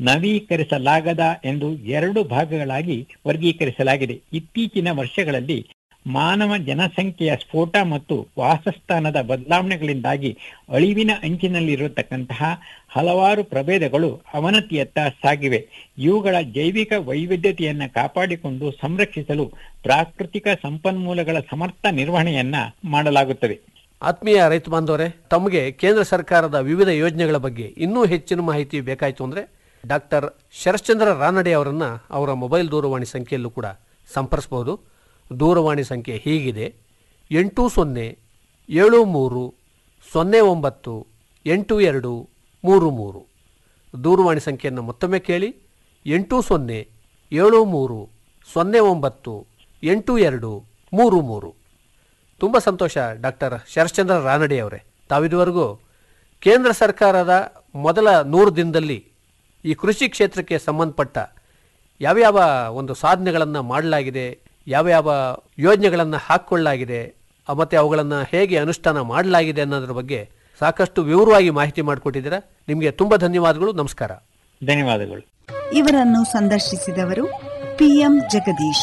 ನವೀಕರಿಸಲಾಗದ ಎಂದು ಎರಡು ಭಾಗಗಳಾಗಿ ವರ್ಗೀಕರಿಸಲಾಗಿದೆ ಇತ್ತೀಚಿನ ವರ್ಷಗಳಲ್ಲಿ ಮಾನವ ಜನಸಂಖ್ಯೆಯ ಸ್ಫೋಟ ಮತ್ತು ವಾಸಸ್ಥಾನದ ಬದಲಾವಣೆಗಳಿಂದಾಗಿ ಅಳಿವಿನ ಅಂಚಿನಲ್ಲಿರತಕ್ಕಂತಹ ಹಲವಾರು ಪ್ರಭೇದಗಳು ಅವನತಿಯತ್ತ ಸಾಗಿವೆ ಇವುಗಳ ಜೈವಿಕ ವೈವಿಧ್ಯತೆಯನ್ನ ಕಾಪಾಡಿಕೊಂಡು ಸಂರಕ್ಷಿಸಲು ಪ್ರಾಕೃತಿಕ ಸಂಪನ್ಮೂಲಗಳ ಸಮರ್ಥ ನಿರ್ವಹಣೆಯನ್ನ ಮಾಡಲಾಗುತ್ತದೆ ಆತ್ಮೀಯ ರೈತ ಬಾಂಧವರೇ ತಮಗೆ ಕೇಂದ್ರ ಸರ್ಕಾರದ ವಿವಿಧ ಯೋಜನೆಗಳ ಬಗ್ಗೆ ಇನ್ನೂ ಹೆಚ್ಚಿನ ಮಾಹಿತಿ ಬೇಕಾಯಿತು ಅಂದರೆ ಡಾಕ್ಟರ್ ಶರಶ್ಚಂದ್ರ ರಾನಡೆ ಅವರನ್ನು ಅವರ ಮೊಬೈಲ್ ದೂರವಾಣಿ ಸಂಖ್ಯೆಯಲ್ಲೂ ಕೂಡ ಸಂಪರ್ಸ್ಬೋದು ದೂರವಾಣಿ ಸಂಖ್ಯೆ ಹೀಗಿದೆ ಎಂಟು ಸೊನ್ನೆ ಏಳು ಮೂರು ಸೊನ್ನೆ ಒಂಬತ್ತು ಎಂಟು ಎರಡು ಮೂರು ಮೂರು ದೂರವಾಣಿ ಸಂಖ್ಯೆಯನ್ನು ಮತ್ತೊಮ್ಮೆ ಕೇಳಿ ಎಂಟು ಸೊನ್ನೆ ಏಳು ಮೂರು ಸೊನ್ನೆ ಒಂಬತ್ತು ಎಂಟು ಎರಡು ಮೂರು ಮೂರು ತುಂಬ ಸಂತೋಷ ಡಾಕ್ಟರ್ ಶರಶ್ಚಂದ್ರ ರಾನಡೆ ಅವರೇ ತಾವಿದುವರೆಗೂ ಕೇಂದ್ರ ಸರ್ಕಾರದ ಮೊದಲ ನೂರು ದಿನದಲ್ಲಿ ಈ ಕೃಷಿ ಕ್ಷೇತ್ರಕ್ಕೆ ಸಂಬಂಧಪಟ್ಟ ಯಾವ್ಯಾವ ಒಂದು ಸಾಧನೆಗಳನ್ನು ಮಾಡಲಾಗಿದೆ ಯಾವ ಯಾವ ಯೋಜನೆಗಳನ್ನು ಹಾಕ್ಕೊಳ್ಳಲಾಗಿದೆ ಆ, ಮತ್ತೆ ಅವುಗಳನ್ನು ಹೇಗೆ ಅನುಷ್ಠಾನ ಮಾಡಲಾಗಿದೆ ಅನ್ನೋದ್ರ ಬಗ್ಗೆ ಸಾಕಷ್ಟು ವಿವರವಾಗಿ ಮಾಹಿತಿ ಮಾಡಿಕೊಟ್ಟಿದ್ದೀರಾ ನಿಮಗೆ ತುಂಬ ಧನ್ಯವಾದಗಳು ನಮಸ್ಕಾರ ಧನ್ಯವಾದಗಳು ಇವರನ್ನು ಸಂದರ್ಶಿಸಿದವರು ಪಿಎಂ ಜಗದೀಶ್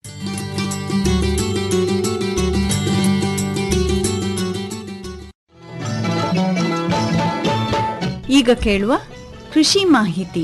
ಈಗ ಕೇಳುವ ಕೃಷಿ ಮಾಹಿತಿ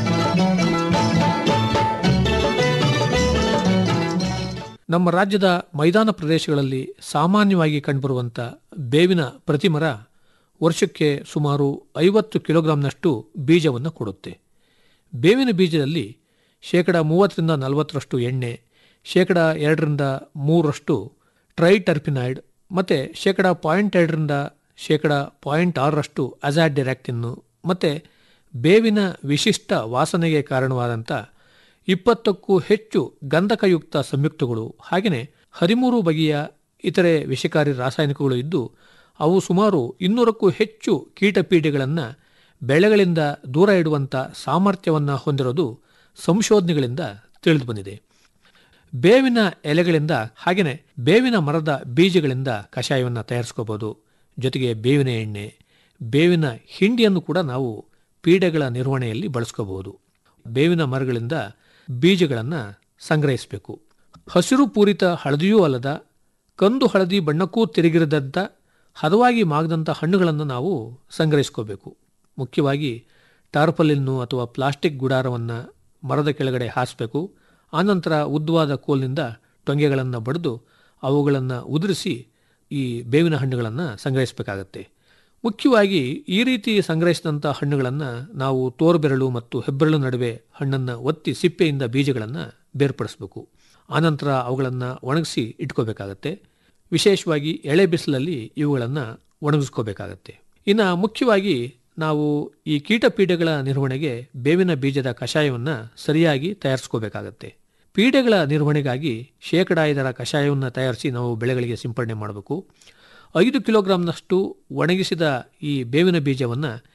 ನಮ್ಮ ರಾಜ್ಯದ ಮೈದಾನ ಪ್ರದೇಶಗಳಲ್ಲಿ ಸಾಮಾನ್ಯವಾಗಿ ಕಂಡುಬರುವಂಥ ಬೇವಿನ ಪ್ರತಿಮರ ವರ್ಷಕ್ಕೆ ಸುಮಾರು ಐವತ್ತು ಕಿಲೋಗ್ರಾಂನಷ್ಟು ಬೀಜವನ್ನು ಕೊಡುತ್ತೆ ಬೇವಿನ ಬೀಜದಲ್ಲಿ ಶೇಕಡ ಮೂವತ್ತರಿಂದ ನಲವತ್ತರಷ್ಟು ಎಣ್ಣೆ ಶೇಕಡ ಎರಡರಿಂದ ಮೂರರಷ್ಟು ಟ್ರೈಟರ್ಪಿನಾಯ್ಡ್ ಮತ್ತು ಶೇಕಡ ಪಾಯಿಂಟ್ ಎರಡರಿಂದ ಶೇಕಡ ಪಾಯಿಂಟ್ ಆರರಷ್ಟು ಅಜಾಡ್ಡಿರಾಕ್ಟಿನ್ನು ಮತ್ತು ಬೇವಿನ ವಿಶಿಷ್ಟ ವಾಸನೆಗೆ ಕಾರಣವಾದಂಥ ಇಪ್ಪತ್ತಕ್ಕೂ ಹೆಚ್ಚು ಗಂಧಕಯುಕ್ತ ಸಂಯುಕ್ತಗಳು ಹಾಗೆಯೇ ಹದಿಮೂರು ಬಗೆಯ ಇತರೆ ವಿಷಕಾರಿ ರಾಸಾಯನಿಕಗಳು ಇದ್ದು ಅವು ಸುಮಾರು ಇನ್ನೂರಕ್ಕೂ ಹೆಚ್ಚು ಕೀಟಪೀಡೆಗಳನ್ನು ಬೆಳೆಗಳಿಂದ ದೂರ ಇಡುವಂಥ ಸಾಮರ್ಥ್ಯವನ್ನು ಹೊಂದಿರೋದು ಸಂಶೋಧನೆಗಳಿಂದ ತಿಳಿದು ಬಂದಿದೆ ಬೇವಿನ ಎಲೆಗಳಿಂದ ಹಾಗೆಯೇ ಬೇವಿನ ಮರದ ಬೀಜಗಳಿಂದ ಕಷಾಯವನ್ನು ತಯಾರಿಸ್ಕೋಬೋದು ಜೊತೆಗೆ ಬೇವಿನ ಎಣ್ಣೆ ಬೇವಿನ ಹಿಂಡಿಯನ್ನು ಕೂಡ ನಾವು ಪೀಡೆಗಳ ನಿರ್ವಹಣೆಯಲ್ಲಿ ಬಳಸ್ಕೋಬಹುದು ಬೇವಿನ ಮರಗಳಿಂದ ಬೀಜಗಳನ್ನು ಸಂಗ್ರಹಿಸಬೇಕು ಹಸಿರು ಪೂರಿತ ಹಳದಿಯೂ ಅಲ್ಲದ ಕಂದು ಹಳದಿ ಬಣ್ಣಕ್ಕೂ ತಿರುಗಿರದಂಥ ಹದವಾಗಿ ಮಾಗದಂಥ ಹಣ್ಣುಗಳನ್ನು ನಾವು ಸಂಗ್ರಹಿಸ್ಕೋಬೇಕು ಮುಖ್ಯವಾಗಿ ಟಾರ್ಪಲಿನ್ನು ಅಥವಾ ಪ್ಲಾಸ್ಟಿಕ್ ಗುಡಾರವನ್ನು ಮರದ ಕೆಳಗಡೆ ಹಾಸಬೇಕು ಆನಂತರ ಉದ್ದವಾದ ಕೋಲಿನಿಂದ ಟೊಂಗೆಗಳನ್ನು ಬಡಿದು ಅವುಗಳನ್ನು ಉದುರಿಸಿ ಈ ಬೇವಿನ ಹಣ್ಣುಗಳನ್ನು ಸಂಗ್ರಹಿಸಬೇಕಾಗತ್ತೆ ಮುಖ್ಯವಾಗಿ ಈ ರೀತಿ ಸಂಗ್ರಹಿಸಿದಂಥ ಹಣ್ಣುಗಳನ್ನು ನಾವು ತೋರುಬೆರಳು ಮತ್ತು ಹೆಬ್ಬೆರಳು ನಡುವೆ ಹಣ್ಣನ್ನು ಒತ್ತಿ ಸಿಪ್ಪೆಯಿಂದ ಬೀಜಗಳನ್ನು ಬೇರ್ಪಡಿಸಬೇಕು ಆನಂತರ ಅವುಗಳನ್ನು ಒಣಗಿಸಿ ಇಟ್ಕೋಬೇಕಾಗತ್ತೆ ವಿಶೇಷವಾಗಿ ಎಳೆ ಬಿಸಿಲಲ್ಲಿ ಇವುಗಳನ್ನು ಒಣಗಿಸ್ಕೋಬೇಕಾಗತ್ತೆ ಇನ್ನು ಮುಖ್ಯವಾಗಿ ನಾವು ಈ ಕೀಟಪೀಡೆಗಳ ನಿರ್ವಹಣೆಗೆ ಬೇವಿನ ಬೀಜದ ಕಷಾಯವನ್ನು ಸರಿಯಾಗಿ ತಯಾರಿಸ್ಕೋಬೇಕಾಗತ್ತೆ ಪೀಡೆಗಳ ನಿರ್ವಹಣೆಗಾಗಿ ಶೇಕಡ ಐದರ ಕಷಾಯವನ್ನು ತಯಾರಿಸಿ ನಾವು ಬೆಳೆಗಳಿಗೆ ಸಿಂಪಡಣೆ ಮಾಡಬೇಕು ಐದು ಕಿಲೋಗ್ರಾಂನಷ್ಟು ಒಣಗಿಸಿದ ಈ ಬೇವಿನ ಬೀಜವನ್ನು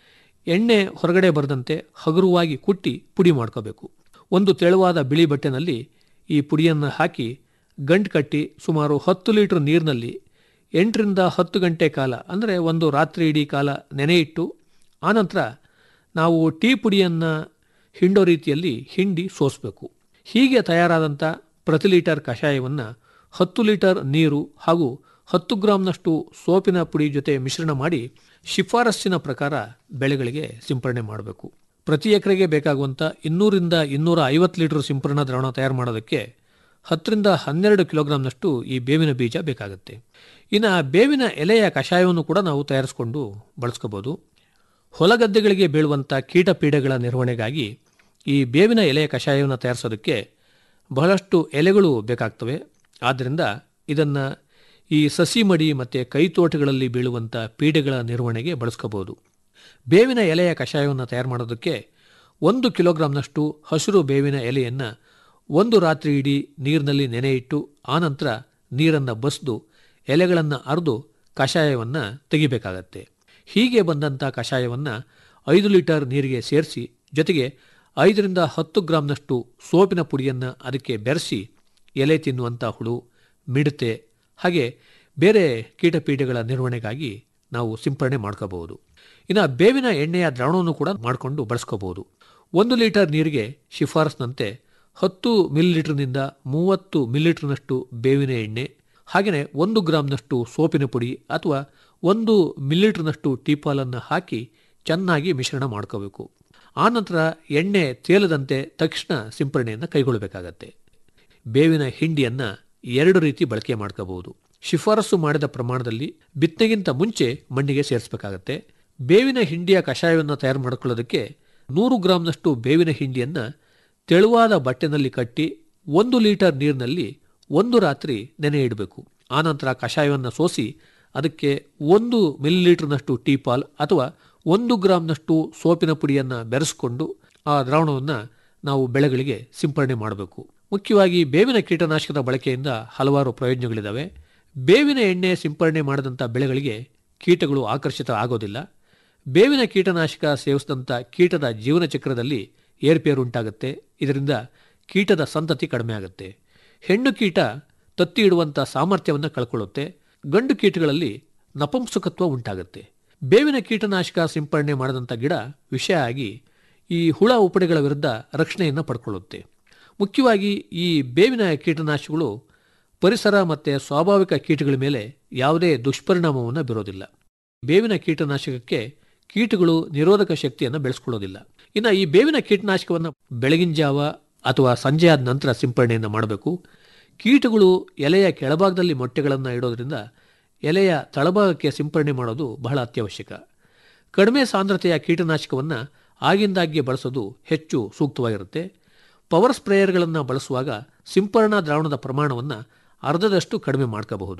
ಎಣ್ಣೆ ಹೊರಗಡೆ ಬರದಂತೆ ಹಗುರವಾಗಿ ಕುಟ್ಟಿ ಪುಡಿ ಮಾಡ್ಕೋಬೇಕು ಒಂದು ತೆಳುವಾದ ಬಿಳಿ ಬಟ್ಟೆನಲ್ಲಿ ಈ ಪುಡಿಯನ್ನು ಹಾಕಿ ಗಂಟು ಕಟ್ಟಿ ಸುಮಾರು ಹತ್ತು ಲೀಟರ್ ನೀರಿನಲ್ಲಿ ಎಂಟರಿಂದ ಹತ್ತು ಗಂಟೆ ಕಾಲ ಅಂದರೆ ಒಂದು ರಾತ್ರಿ ಇಡೀ ಕಾಲ ನೆನೆ ಇಟ್ಟು ಆನಂತರ ನಾವು ಟೀ ಪುಡಿಯನ್ನು ಹಿಂಡೋ ರೀತಿಯಲ್ಲಿ ಹಿಂಡಿ ಸೋಸಬೇಕು ಹೀಗೆ ತಯಾರಾದಂಥ ಪ್ರತಿ ಲೀಟರ್ ಕಷಾಯವನ್ನು ಹತ್ತು ಲೀಟರ್ ನೀರು ಹಾಗೂ ಹತ್ತು ಗ್ರಾಂನಷ್ಟು ಸೋಪಿನ ಪುಡಿ ಜೊತೆ ಮಿಶ್ರಣ ಮಾಡಿ ಶಿಫಾರಸ್ಸಿನ ಪ್ರಕಾರ ಬೆಳೆಗಳಿಗೆ ಸಿಂಪರಣೆ ಮಾಡಬೇಕು ಪ್ರತಿ ಎಕರೆಗೆ ಬೇಕಾಗುವಂಥ ಇನ್ನೂರಿಂದ ಇನ್ನೂರ ಐವತ್ತು ಲೀಟರ್ ಸಿಂಪರಣಾ ದ್ರಾವಣ ತಯಾರು ಮಾಡೋದಕ್ಕೆ ಹತ್ತರಿಂದ ಹನ್ನೆರಡು ಕಿಲೋಗ್ರಾಂನಷ್ಟು ಈ ಬೇವಿನ ಬೀಜ ಬೇಕಾಗುತ್ತೆ ಇನ್ನು ಬೇವಿನ ಎಲೆಯ ಕಷಾಯವನ್ನು ಕೂಡ ನಾವು ತಯಾರಿಸಿಕೊಂಡು ಬಳಸ್ಕೋಬೋದು ಹೊಲಗದ್ದೆಗಳಿಗೆ ಬೀಳುವಂಥ ಕೀಟ ಪೀಡೆಗಳ ನಿರ್ವಹಣೆಗಾಗಿ ಈ ಬೇವಿನ ಎಲೆಯ ಕಷಾಯವನ್ನು ತಯಾರಿಸೋದಕ್ಕೆ ಬಹಳಷ್ಟು ಎಲೆಗಳು ಬೇಕಾಗ್ತವೆ ಆದ್ದರಿಂದ ಇದನ್ನು ಈ ಸಸಿ ಮಡಿ ಮತ್ತು ಕೈತೋಟಗಳಲ್ಲಿ ಬೀಳುವಂಥ ಪೀಡೆಗಳ ನಿರ್ವಹಣೆಗೆ ಬಳಸ್ಕೋಬೋದು ಬೇವಿನ ಎಲೆಯ ಕಷಾಯವನ್ನು ತಯಾರು ಮಾಡೋದಕ್ಕೆ ಒಂದು ಕಿಲೋಗ್ರಾಂನಷ್ಟು ಹಸಿರು ಬೇವಿನ ಎಲೆಯನ್ನು ಒಂದು ರಾತ್ರಿ ಇಡೀ ನೀರಿನಲ್ಲಿ ನೆನೆ ಇಟ್ಟು ಆನಂತರ ನೀರನ್ನು ಬಸಿದು ಎಲೆಗಳನ್ನು ಅರೆದು ಕಷಾಯವನ್ನು ತೆಗಿಬೇಕಾಗತ್ತೆ ಹೀಗೆ ಬಂದಂಥ ಕಷಾಯವನ್ನು ಐದು ಲೀಟರ್ ನೀರಿಗೆ ಸೇರಿಸಿ ಜೊತೆಗೆ ಐದರಿಂದ ಹತ್ತು ಗ್ರಾಂನಷ್ಟು ಸೋಪಿನ ಪುಡಿಯನ್ನು ಅದಕ್ಕೆ ಬೆರೆಸಿ ಎಲೆ ತಿನ್ನುವಂಥ ಹುಳು ಮಿಡತೆ ಹಾಗೆ ಬೇರೆ ಕೀಟಪೀಡೆಗಳ ನಿರ್ವಹಣೆಗಾಗಿ ನಾವು ಸಿಂಪರಣೆ ಮಾಡ್ಕೋಬಹುದು ಇನ್ನು ಬೇವಿನ ಎಣ್ಣೆಯ ದ್ರಾವಣವನ್ನು ಕೂಡ ಮಾಡಿಕೊಂಡು ಬಳಸ್ಕೋಬಹುದು ಒಂದು ಲೀಟರ್ ನೀರಿಗೆ ಶಿಫಾರಸ್ನಂತೆ ಹತ್ತು ಮಿಲಿಲೀಟರ್ನಿಂದ ಮೂವತ್ತು ಮಿಲಿಲೀಟರ್ನಷ್ಟು ಬೇವಿನ ಎಣ್ಣೆ ಹಾಗೆಯೇ ಒಂದು ಗ್ರಾಂನಷ್ಟು ಸೋಪಿನ ಪುಡಿ ಅಥವಾ ಒಂದು ಮಿಲಿಲೀಟರ್ನಷ್ಟು ಟೀಪಾಲನ್ನು ಹಾಕಿ ಚೆನ್ನಾಗಿ ಮಿಶ್ರಣ ಮಾಡ್ಕೋಬೇಕು ಆನಂತರ ಎಣ್ಣೆ ತೇಲದಂತೆ ತಕ್ಷಣ ಸಿಂಪರಣೆಯನ್ನು ಕೈಗೊಳ್ಳಬೇಕಾಗತ್ತೆ ಬೇವಿನ ಹಿಂಡಿಯನ್ನು ಎರಡು ರೀತಿ ಬಳಕೆ ಮಾಡ್ಕೋಬಹುದು ಶಿಫಾರಸು ಮಾಡಿದ ಪ್ರಮಾಣದಲ್ಲಿ ಬಿತ್ತನೆಗಿಂತ ಮುಂಚೆ ಮಣ್ಣಿಗೆ ಸೇರಿಸಬೇಕಾಗತ್ತೆ ಬೇವಿನ ಹಿಂಡಿಯ ಕಷಾಯವನ್ನು ತಯಾರು ಮಾಡಿಕೊಳ್ಳೋದಕ್ಕೆ ನೂರು ಗ್ರಾಂನಷ್ಟು ಬೇವಿನ ಹಿಂಡಿಯನ್ನು ತೆಳುವಾದ ಬಟ್ಟೆನಲ್ಲಿ ಕಟ್ಟಿ ಒಂದು ಲೀಟರ್ ನೀರಿನಲ್ಲಿ ಒಂದು ರಾತ್ರಿ ನೆನೆ ಇಡಬೇಕು ಆನಂತರ ಕಷಾಯವನ್ನು ಸೋಸಿ ಅದಕ್ಕೆ ಒಂದು ಮಿಲಿಲೀಟರ್ನಷ್ಟು ಟೀಪಾಲ್ ಅಥವಾ ಒಂದು ಗ್ರಾಂನಷ್ಟು ಸೋಪಿನ ಪುಡಿಯನ್ನು ಬೆರೆಸಿಕೊಂಡು ಆ ದ್ರಾವಣವನ್ನು ನಾವು ಬೆಳೆಗಳಿಗೆ ಸಿಂಪರಣೆ ಮಾಡಬೇಕು ಮುಖ್ಯವಾಗಿ ಬೇವಿನ ಕೀಟನಾಶಕದ ಬಳಕೆಯಿಂದ ಹಲವಾರು ಪ್ರಯೋಜನಗಳಿದ್ದಾವೆ ಬೇವಿನ ಎಣ್ಣೆ ಸಿಂಪರಣೆ ಮಾಡಿದಂಥ ಬೆಳೆಗಳಿಗೆ ಕೀಟಗಳು ಆಕರ್ಷಿತ ಆಗೋದಿಲ್ಲ ಬೇವಿನ ಕೀಟನಾಶಕ ಸೇವಿಸಿದಂಥ ಕೀಟದ ಜೀವನ ಚಕ್ರದಲ್ಲಿ ಏರ್ಪೇರು ಉಂಟಾಗುತ್ತೆ ಇದರಿಂದ ಕೀಟದ ಸಂತತಿ ಕಡಿಮೆ ಆಗುತ್ತೆ ಹೆಣ್ಣು ಕೀಟ ತತ್ತಿ ಇಡುವಂಥ ಸಾಮರ್ಥ್ಯವನ್ನು ಕಳ್ಕೊಳ್ಳುತ್ತೆ ಗಂಡು ಕೀಟಗಳಲ್ಲಿ ನಪುಂಸಕತ್ವ ಉಂಟಾಗುತ್ತೆ ಬೇವಿನ ಕೀಟನಾಶಕ ಸಿಂಪರಣೆ ಮಾಡಿದಂಥ ಗಿಡ ವಿಷ ಆಗಿ ಈ ಹುಳ ಉಪಡೆಗಳ ವಿರುದ್ಧ ರಕ್ಷಣೆಯನ್ನು ಪಡ್ಕೊಳ್ಳುತ್ತೆ ಮುಖ್ಯವಾಗಿ ಈ ಬೇವಿನ ಕೀಟನಾಶಕಗಳು ಪರಿಸರ ಮತ್ತು ಸ್ವಾಭಾವಿಕ ಕೀಟಗಳ ಮೇಲೆ ಯಾವುದೇ ದುಷ್ಪರಿಣಾಮವನ್ನು ಬೀರೋದಿಲ್ಲ ಬೇವಿನ ಕೀಟನಾಶಕಕ್ಕೆ ಕೀಟಗಳು ನಿರೋಧಕ ಶಕ್ತಿಯನ್ನು ಬೆಳೆಸ್ಕೊಳ್ಳೋದಿಲ್ಲ ಇನ್ನು ಈ ಬೇವಿನ ಕೀಟನಾಶಕವನ್ನು ಬೆಳಗಿನ ಜಾವ ಅಥವಾ ಸಂಜೆ ಆದ ನಂತರ ಸಿಂಪರಣೆಯನ್ನು ಮಾಡಬೇಕು ಕೀಟಗಳು ಎಲೆಯ ಕೆಳಭಾಗದಲ್ಲಿ ಮೊಟ್ಟೆಗಳನ್ನು ಇಡೋದ್ರಿಂದ ಎಲೆಯ ತಳಭಾಗಕ್ಕೆ ಸಿಂಪರಣೆ ಮಾಡೋದು ಬಹಳ ಅತ್ಯವಶ್ಯಕ ಕಡಿಮೆ ಸಾಂದ್ರತೆಯ ಕೀಟನಾಶಕವನ್ನು ಆಗಿಂದಾಗ್ಗೆ ಬಳಸೋದು ಹೆಚ್ಚು ಸೂಕ್ತವಾಗಿರುತ್ತೆ ಪವರ್ ಸ್ಪ್ರೇಯರ್ಗಳನ್ನು ಬಳಸುವಾಗ ಸಿಂಪರಣಾ ದ್ರಾವಣದ ಪ್ರಮಾಣವನ್ನು ಅರ್ಧದಷ್ಟು ಕಡಿಮೆ ಮಾಡ್ಕೋಬಹುದು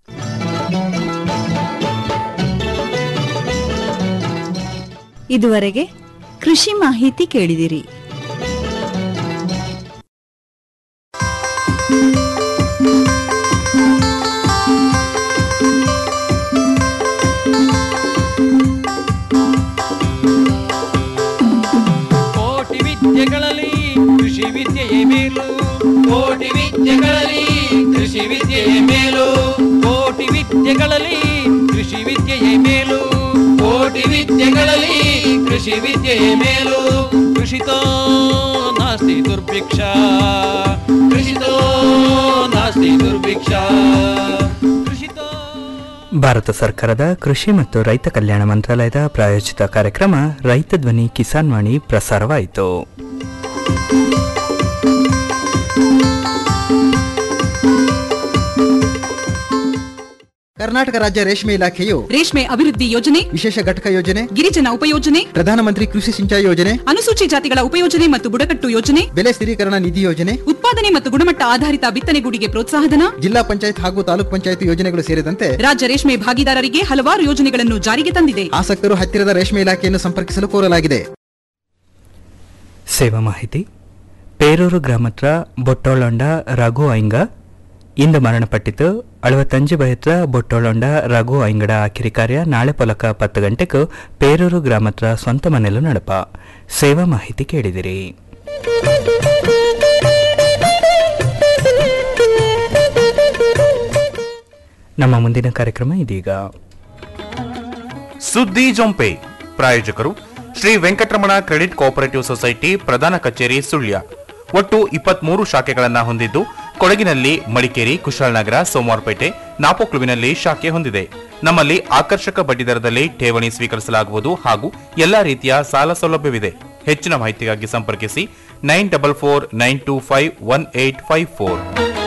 ಇದುವರೆಗೆ ಕೃಷಿ ಮಾಹಿತಿ ಕೇಳಿದಿರಿ ಕೋಟಿ ವಿದ್ಯೆಗಳಲ್ಲಿ ಕೃಷಿ ವಿದ್ಯೆಯೇ ಮೇಲು ಕೋಟಿ ವಿದ್ಯೆಗಳಲ್ಲಿ ಕೃಷಿ ವಿದ್ಯೆಯೇ ಮೇಲು ಕೋಟಿ ವಿದ್ಯೆಗಳಲ್ಲಿ ಕೃಷಿ ವಿದ್ಯೆಯೇ ಮೇಲು ಕೋಟಿ ವಿದ್ಯೆಗಳಲ್ಲಿ ಕೃಷಿ ವಿದ್ಯೆಯೇ ಮೇಲು ಕೃಷಿತೋ ನಾಸ್ತಿ ದುರ್ಭಿಕ್ಷ ಕೃಷಿತೋ ನಾಸ್ತಿ ದುರ್ಭಿಕ್ಷ ಭಾರತ ಸರ್ಕಾರದ ಕೃಷಿ ಮತ್ತು ರೈತ ಕಲ್ಯಾಣ ಮಂತ್ರಾಲಯದ ಪ್ರಾಯೋಜಿತ ಕಾರ್ಯಕ್ರಮ ರೈತ ಧ್ವನಿ ಕಿಸಾನ್ ವಾಣಿ ಪ್ರಸಾರವಾಯಿತು ಕರ್ನಾಟಕ ರಾಜ್ಯ ರೇಷ್ಮೆ ಇಲಾಖೆಯು ರೇಷ್ಮೆ ಅಭಿವೃದ್ಧಿ ಯೋಜನೆ ವಿಶೇಷ ಘಟಕ ಯೋಜನೆ ಗಿರಿಜನ ಉಪಯೋಜನೆ ಪ್ರಧಾನಮಂತ್ರಿ ಕೃಷಿ ಸಿಂಚಾಯಿ ಯೋಜನೆ ಅನುಸೂಚಿ ಜಾತಿಗಳ ಉಪಯೋಜನೆ ಮತ್ತು ಬುಡಕಟ್ಟು ಯೋಜನೆ ಬೆಲೆ ಸ್ಥಿರೀಕರಣ ನಿಧಿ ಯೋಜನೆ ಉತ್ಪಾದನೆ ಮತ್ತು ಗುಣಮಟ್ಟ ಆಧಾರಿತ ಬಿತ್ತನೆಗೂಡಿಗೆ ಪ್ರೋತ್ಸಾಹಧನ ಜಿಲ್ಲಾ ಪಂಚಾಯತ್ ಹಾಗೂ ತಾಲೂಕ್ ಪಂಚಾಯತ್ ಯೋಜನೆಗಳು ಸೇರಿದಂತೆ ರಾಜ್ಯ ರೇಷ್ಮೆ ಭಾಗಿದಾರರಿಗೆ ಹಲವಾರು ಯೋಜನೆಗಳನ್ನು ಜಾರಿಗೆ ತಂದಿದೆ ಆಸಕ್ತರು ಹತ್ತಿರದ ರೇಷ್ಮೆ ಇಲಾಖೆಯನ್ನು ಸಂಪರ್ಕಿಸಲು ಕೋರಲಾಗಿದೆ ಸೇವಾ ಮಾಹಿತಿ ಪೇರೂರು ಗ್ರಾಮತ್ರ ಬೊಟ್ಟೋಳಂಡ ರಘು ಐಂಗ ಇಂದು ಮರಣಪಟ್ಟಿತು ಅಳವತ್ತಂಜು ಬಯತ್ರ ಬೊಟ್ಟೊಳೊಂಡ ರಘು ಐಂಗಡ ಆಕಿರಿ ಕಾರ್ಯ ನಾಳೆ ಪೊಲಕ ಪತ್ತು ಗಂಟೆಗೂ ಪೇರೂರು ಗ್ರಾಮತ್ರ ಸ್ವಂತ ಮನೆಯಲ್ಲೂ ನಡಪ ಸೇವಾ ಮಾಹಿತಿ ಕೇಳಿದಿರಿ ನಮ್ಮ ಮುಂದಿನ ಕಾರ್ಯಕ್ರಮ ಇದೀಗ ಸುದ್ದಿ ಜೊಂಪೆ ಪ್ರಾಯೋಜಕರು Shri Venkataramana credit cooperative society ಪ್ರಧಾನ ಕಚೇರಿ ಸುಳ್ಯ ಒಟ್ಟು ಇಪ್ಪತ್ಮೂರು ಶಾಖೆಗಳನ್ನು ಹೊಂದಿದ್ದು ಕೊಡಗಿನಲ್ಲಿ ಮಡಿಕೇರಿ ಕುಶಾಲನಗರ ಸೋಮವಾರಪೇಟೆ ನಾಪೋಕ್ಲುವಿನಲ್ಲಿ ಶಾಖೆ ಹೊಂದಿದೆ ನಮ್ಮಲ್ಲಿ ಆಕರ್ಷಕ ಬಡ್ಡಿದರದಲ್ಲಿ ಠೇವಣಿ ಸ್ವೀಕರಿಸಲಾಗುವುದು ಹಾಗೂ ಎಲ್ಲಾ ರೀತಿಯ ಸಾಲ ಸೌಲಭ್ಯವಿದೆ ಹೆಚ್ಚಿನ ಮಾಹಿತಿಗಾಗಿ ಸಂಪರ್ಕಿಸಿ nine double four nine two five one eight five four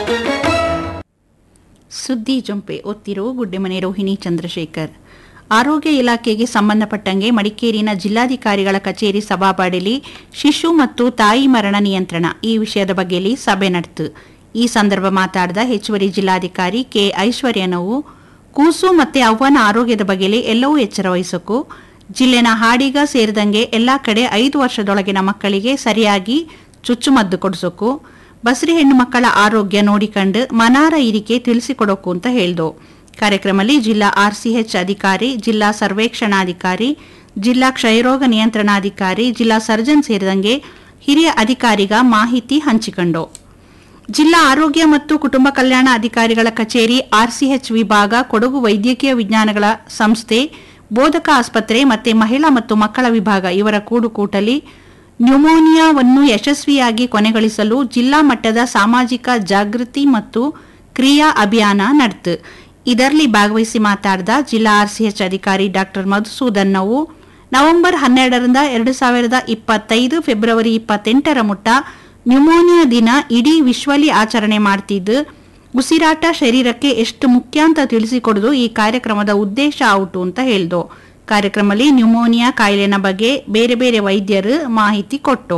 ಸುದ್ದಿ ಜೊಂಪೆ ಒತ್ತಿರೋ ಗುಡ್ಡೆಮನೆ ರೋಹಿಣಿ ಚಂದ್ರಶೇಖರ್ ಆರೋಗ್ಯ ಇಲಾಖೆಗೆ ಸಂಬಂಧಪಟ್ಟಂಗೆ ಮಡಿಕೇರಿನ ಜಿಲ್ಲಾಧಿಕಾರಿಗಳ ಕಚೇರಿ ಸಭಾಪಡಿಲಿ ಶಿಶು ಮತ್ತು ತಾಯಿ ಮರಣ ನಿಯಂತ್ರಣ ಈ ವಿಷಯದ ಬಗ್ಗೆಲಿ ಸಭೆ ನಡೆತು ಈ ಸಂದರ್ಭ ಮಾತಾಡಿದ ಹೆಚ್ಚುವರಿ ಜಿಲ್ಲಾಧಿಕಾರಿ ಕೆ ಐಶ್ವರ್ಯನವು ಕೂಸು ಮತ್ತೆ ಅವ್ವನ ಆರೋಗ್ಯದ ಬಗ್ಗೆಲಿ ಎಲ್ಲವೂ ಎಚ್ಚರ ವಹಿಸಬೇಕು ಜಿಲ್ಲೆನ ಹಾಡಿಗ ಸೇರಿದಂಗೆ ಎಲ್ಲಾ ಕಡೆ ಐದು ವರ್ಷದೊಳಗಿನ ಮಕ್ಕಳಿಗೆ ಸರಿಯಾಗಿ ಚುಚ್ಚುಮದ್ದು ಕೊಡಿಸೋಕು ಬಸ್ರಿ ಹೆಣ್ಣು ಮಕ್ಕಳ ಆರೋಗ್ಯ ನೋಡಿಕೊಂಡು ಮನಾರ ಇರಿಕೆ ತಿಳಿಸಿಕೊಡೋಕು ಅಂತ ಹೇಳ್ದು ಕಾರ್ಯಕ್ರಮದಲ್ಲಿ ಜಿಲ್ಲಾ ಆರ್ಸಿಎಚ್ ಅಧಿಕಾರಿ ಜಿಲ್ಲಾ ಸರ್ವೇಕ್ಷಣಾಧಿಕಾರಿ ಜಿಲ್ಲಾ ಕ್ಷಯರೋಗ ನಿಯಂತ್ರಣಾಧಿಕಾರಿ ಜಿಲ್ಲಾ ಸರ್ಜನ್ ಸೇರಿದಂಗೆ ಹಿರಿಯ ಅಧಿಕಾರಿಗ ಮಾಹಿತಿ ಹಂಚಿಕೊಂಡು ಜಿಲ್ಲಾ ಆರೋಗ್ಯ ಮತ್ತು ಕುಟುಂಬ ಕಲ್ಯಾಣ ಅಧಿಕಾರಿಗಳ ಕಚೇರಿ ಆರ್ಸಿಎಚ್ ವಿಭಾಗ ಕೊಡಗು ವೈದ್ಯಕೀಯ ವಿಜ್ಞಾನಗಳ ಸಂಸ್ಥೆ ಬೋಧಕ ಆಸ್ಪತ್ರೆ ಮತ್ತೆ ಮಹಿಳಾ ಮತ್ತು ಮಕ್ಕಳ ವಿಭಾಗ ಇವರ ಕೂಡುಕೂಟಲಿ ನ್ಯೂಮೋನಿಯಾವನ್ನು ಯಶಸ್ವಿಯಾಗಿ ಕೊನೆಗೊಳಿಸಲು ಜಿಲ್ಲಾ ಮಟ್ಟದ ಸಾಮಾಜಿಕ ಜಾಗೃತಿ ಮತ್ತು ಕ್ರಿಯಾ ಅಭಿಯಾನ ನಡೆತು ಇದರಲ್ಲಿ ಭಾಗವಹಿಸಿ ಮಾತಾಡಿದ ಜಿಲ್ಲಾ ಆರ್ಸಿಎಚ್ ಅಧಿಕಾರಿ ಡಾಕ್ಟರ್ ಮಧುಸೂದನ್ ನಾವು ನವೆಂಬರ್ ಹನ್ನೆರಡರಿಂದ ಎರಡು ಸಾವಿರದ ಇಪ್ಪತ್ತೈದು ಫೆಬ್ರವರಿ ಇಪ್ಪತ್ತೆಂಟರ ಮುಟ್ಟ ನ್ಯೂಮೋನಿಯಾ ದಿನ ಇಡೀ ವಿಶ್ವಲಿ ಆಚರಣೆ ಮಾಡ್ತಿದ್ದು ಉಸಿರಾಟ ಶರೀರಕ್ಕೆ ಎಷ್ಟು ಮುಖ್ಯ ಅಂತ ತಿಳಿಸಿಕೊಡುದು ಈ ಕಾರ್ಯಕ್ರಮದ ಉದ್ದೇಶ ಔಟು ಅಂತ ಹೇಳ್ದು ಕಾರ್ಯಕ್ರಮದಲ್ಲಿ ನ್ಯೂಮೋನಿಯಾ ಕಾಯಿಲೆನ ಬಗ್ಗೆ ಬೇರೆ ಬೇರೆ ವೈದ್ಯರು ಮಾಹಿತಿ ಕೊಟ್ಟು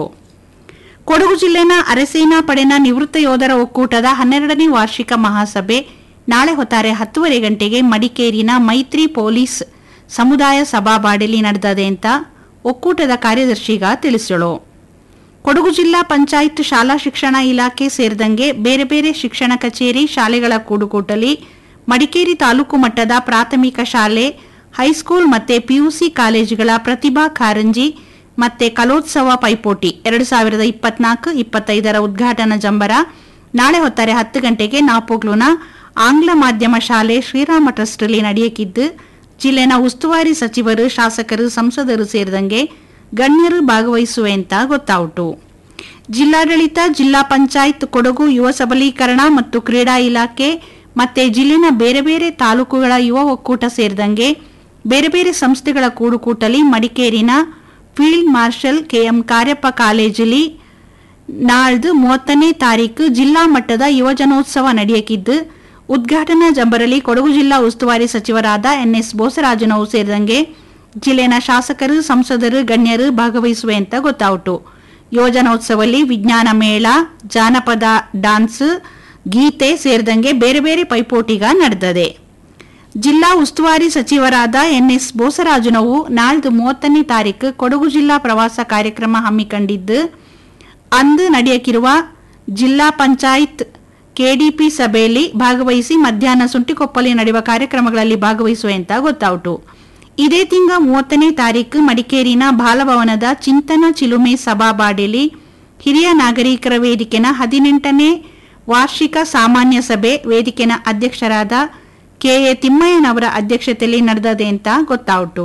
ಕೊಡಗು ಜಿಲ್ಲೆನ ಅರೆಸೇನಾ ಪಡೆನ ನಿವೃತ್ತ ಯೋಧರ ಒಕ್ಕೂಟದ ಹನ್ನೆರಡನೇ ವಾರ್ಷಿಕ ಮಹಾಸಭೆ ನಾಳೆ ಹೊತ್ತಾರೆ ಹತ್ತುವರೆ ಗಂಟೆಗೆ ಮಡಿಕೇರಿನ ಮೈತ್ರಿ ಪೊಲೀಸ್ ಸಮುದಾಯ ಸಭಾಬಾಡಿಲಿ ನಡೆದದೆ ಅಂತ ಒಕ್ಕೂಟದ ಕಾರ್ಯದರ್ಶಿಗ ತಿಳಿಸಳು ಕೊಡಗು ಜಿಲ್ಲಾ ಪಂಚಾಯತ್ ಶಾಲಾ ಶಿಕ್ಷಣ ಇಲಾಖೆ ಸೇರಿದಂಗೆ ಬೇರೆ ಬೇರೆ ಶಿಕ್ಷಣ ಕಚೇರಿ ಶಾಲೆಗಳ ಕೂಡುಕೂಟಲಿ ಮಡಿಕೇರಿ ತಾಲೂಕು ಮಟ್ಟದ ಪ್ರಾಥಮಿಕ ಶಾಲೆ ಹೈಸ್ಕೂಲ್ ಮತ್ತೆ ಪಿಯುಸಿ ಕಾಲೇಜುಗಳ ಪ್ರತಿಭಾ ಕಾರಂಜಿ ಮತ್ತೆ ಕಲೋತ್ಸವ ಪೈಪೋಟಿ ಎರಡು ಸಾವಿರದ ಇಪ್ಪತ್ನಾಲ್ಕು ಇಪ್ಪತ್ತೈದರ ಉದ್ಘಾಟನಾ ಜಂಬರ ನಾಳೆ ಹೊತ್ತಾರೆ ಹತ್ತು ಗಂಟೆಗೆ ನಾಪೋಗ್ಲುನ ಆಂಗ್ಲ ಮಾಧ್ಯಮ ಶಾಲೆ ಶ್ರೀರಾಮ ಟ್ರಸ್ಟ್ನಲ್ಲಿ ನಡೆಯಕಿದ್ದು ಜಿಲ್ಲೆನ ಉಸ್ತುವಾರಿ ಸಚಿವರು ಶಾಸಕರು ಸಂಸದರು ಸೇರಿದಂಗೆ ಗಣ್ಯರು ಭಾಗವಹಿಸುವೆ ಅಂತ ಗೊತ್ತಾಯಿತು ಜಿಲ್ಲಾಡಳಿತ ಜಿಲ್ಲಾ ಪಂಚಾಯತ್ ಕೊಡಗು ಯುವ ಸಬಲೀಕರಣ ಮತ್ತು ಕ್ರೀಡಾ ಇಲಾಖೆ ಮತ್ತೆ ಜಿಲ್ಲೆನ ಬೇರೆ ಬೇರೆ ತಾಲೂಕುಗಳ ಯುವ ಒಕ್ಕೂಟ ಸೇರಿದಂಗೆ ಬೇರೆ ಬೇರೆ ಸಂಸ್ಥೆಗಳ ಕೂಡುಕೂಟಲಿ ಮಡಿಕೇರಿನ ಫೀಲ್ಡ್ ಮಾರ್ಷಲ್ ಕೆಎಂ ಕಾರ್ಯಪ್ಪ ಕಾಲೇಜಲ್ಲಿ ನಾಳ್ದು ಮೂವತ್ತನೇ ತಾರೀಕು ಜಿಲ್ಲಾ ಮಟ್ಟದ ಯುವಜನೋತ್ಸವ ನಡೆಯಕಿದ್ದು ಉದ್ಘಾಟನಾ ಜಂಬರಲಿ ಕೊಡಗು ಜಿಲ್ಲಾ ಉಸ್ತುವಾರಿ ಸಚಿವರಾದ ಎನ್ಎಸ್ ಬೋಸರಾಜನವು ಸೇರಿದಂಗೆ ಜಿಲ್ಲೆನ ಶಾಸಕರು ಸಂಸದರು ಗಣ್ಯರು ಭಾಗವಹಿಸುವೆ ಅಂತ ಗೊತ್ತಾಯಿತು ಯೋಜನೋತ್ಸವದಲ್ಲಿ ವಿಜ್ಞಾನ ಮೇಳ ಜಾನಪದ ಡಾನ್ಸ್ ಗೀತೆ ಸೇರಿದಂಗೆ ಬೇರೆ ಬೇರೆ ಪೈಪೋಟಿಗ ನಡೆದದೆ ಜಿಲ್ಲಾ ಉಸ್ತುವಾರಿ ಸಚಿವರಾದ ಎನ್ಎಸ್ ಬೋಸರಾಜುನವು ನಾಳ್ದು ಮೂವತ್ತನೇ ತಾರೀಕು ಕೊಡಗು ಜಿಲ್ಲಾ ಪ್ರವಾಸ ಕಾರ್ಯಕ್ರಮ ಹಮ್ಮಿಕೊಂಡಿದ್ದು ಅಂದು ನಡೆಯಕಿರುವ ಜಿಲ್ಲಾ ಪಂಚಾಯತ್ ಕೆಡಿಪಿ ಸಭೆಯಲ್ಲಿ ಭಾಗವಹಿಸಿ ಮಧ್ಯಾಹ್ನ ಸುಂಟಿಕೊಪ್ಪಲಿ ನಡೆಯುವ ಕಾರ್ಯಕ್ರಮಗಳಲ್ಲಿ ಭಾಗವಹಿಸುವೆ ಅಂತ ಗೊತ್ತಾಯಿತು ಇದೇ ತಿಂಗ ಮೂವತ್ತನೇ ತಾರೀಕು ಮಡಿಕೇರಿನ ಬಾಲಭವನದ ಚಿಂತನ ಚಿಲುಮೆ ಸಭಾಬಾಡಿಲಿ ಹಿರಿಯ ನಾಗರಿಕರ ವೇದಿಕೆನ ಹದಿನೆಂಟನೇ ವಾರ್ಷಿಕ ಸಾಮಾನ್ಯ ಸಭೆ ವೇದಿಕೆನ ಅಧ್ಯಕ್ಷರಾದ ಕೆಎ ತಿಮ್ಮಯ್ಯನವರ ಅಧ್ಯಕ್ಷತೆಯಲ್ಲಿ ನಡೆದದೆ ಅಂತ ಗೊತ್ತಾಯಿತು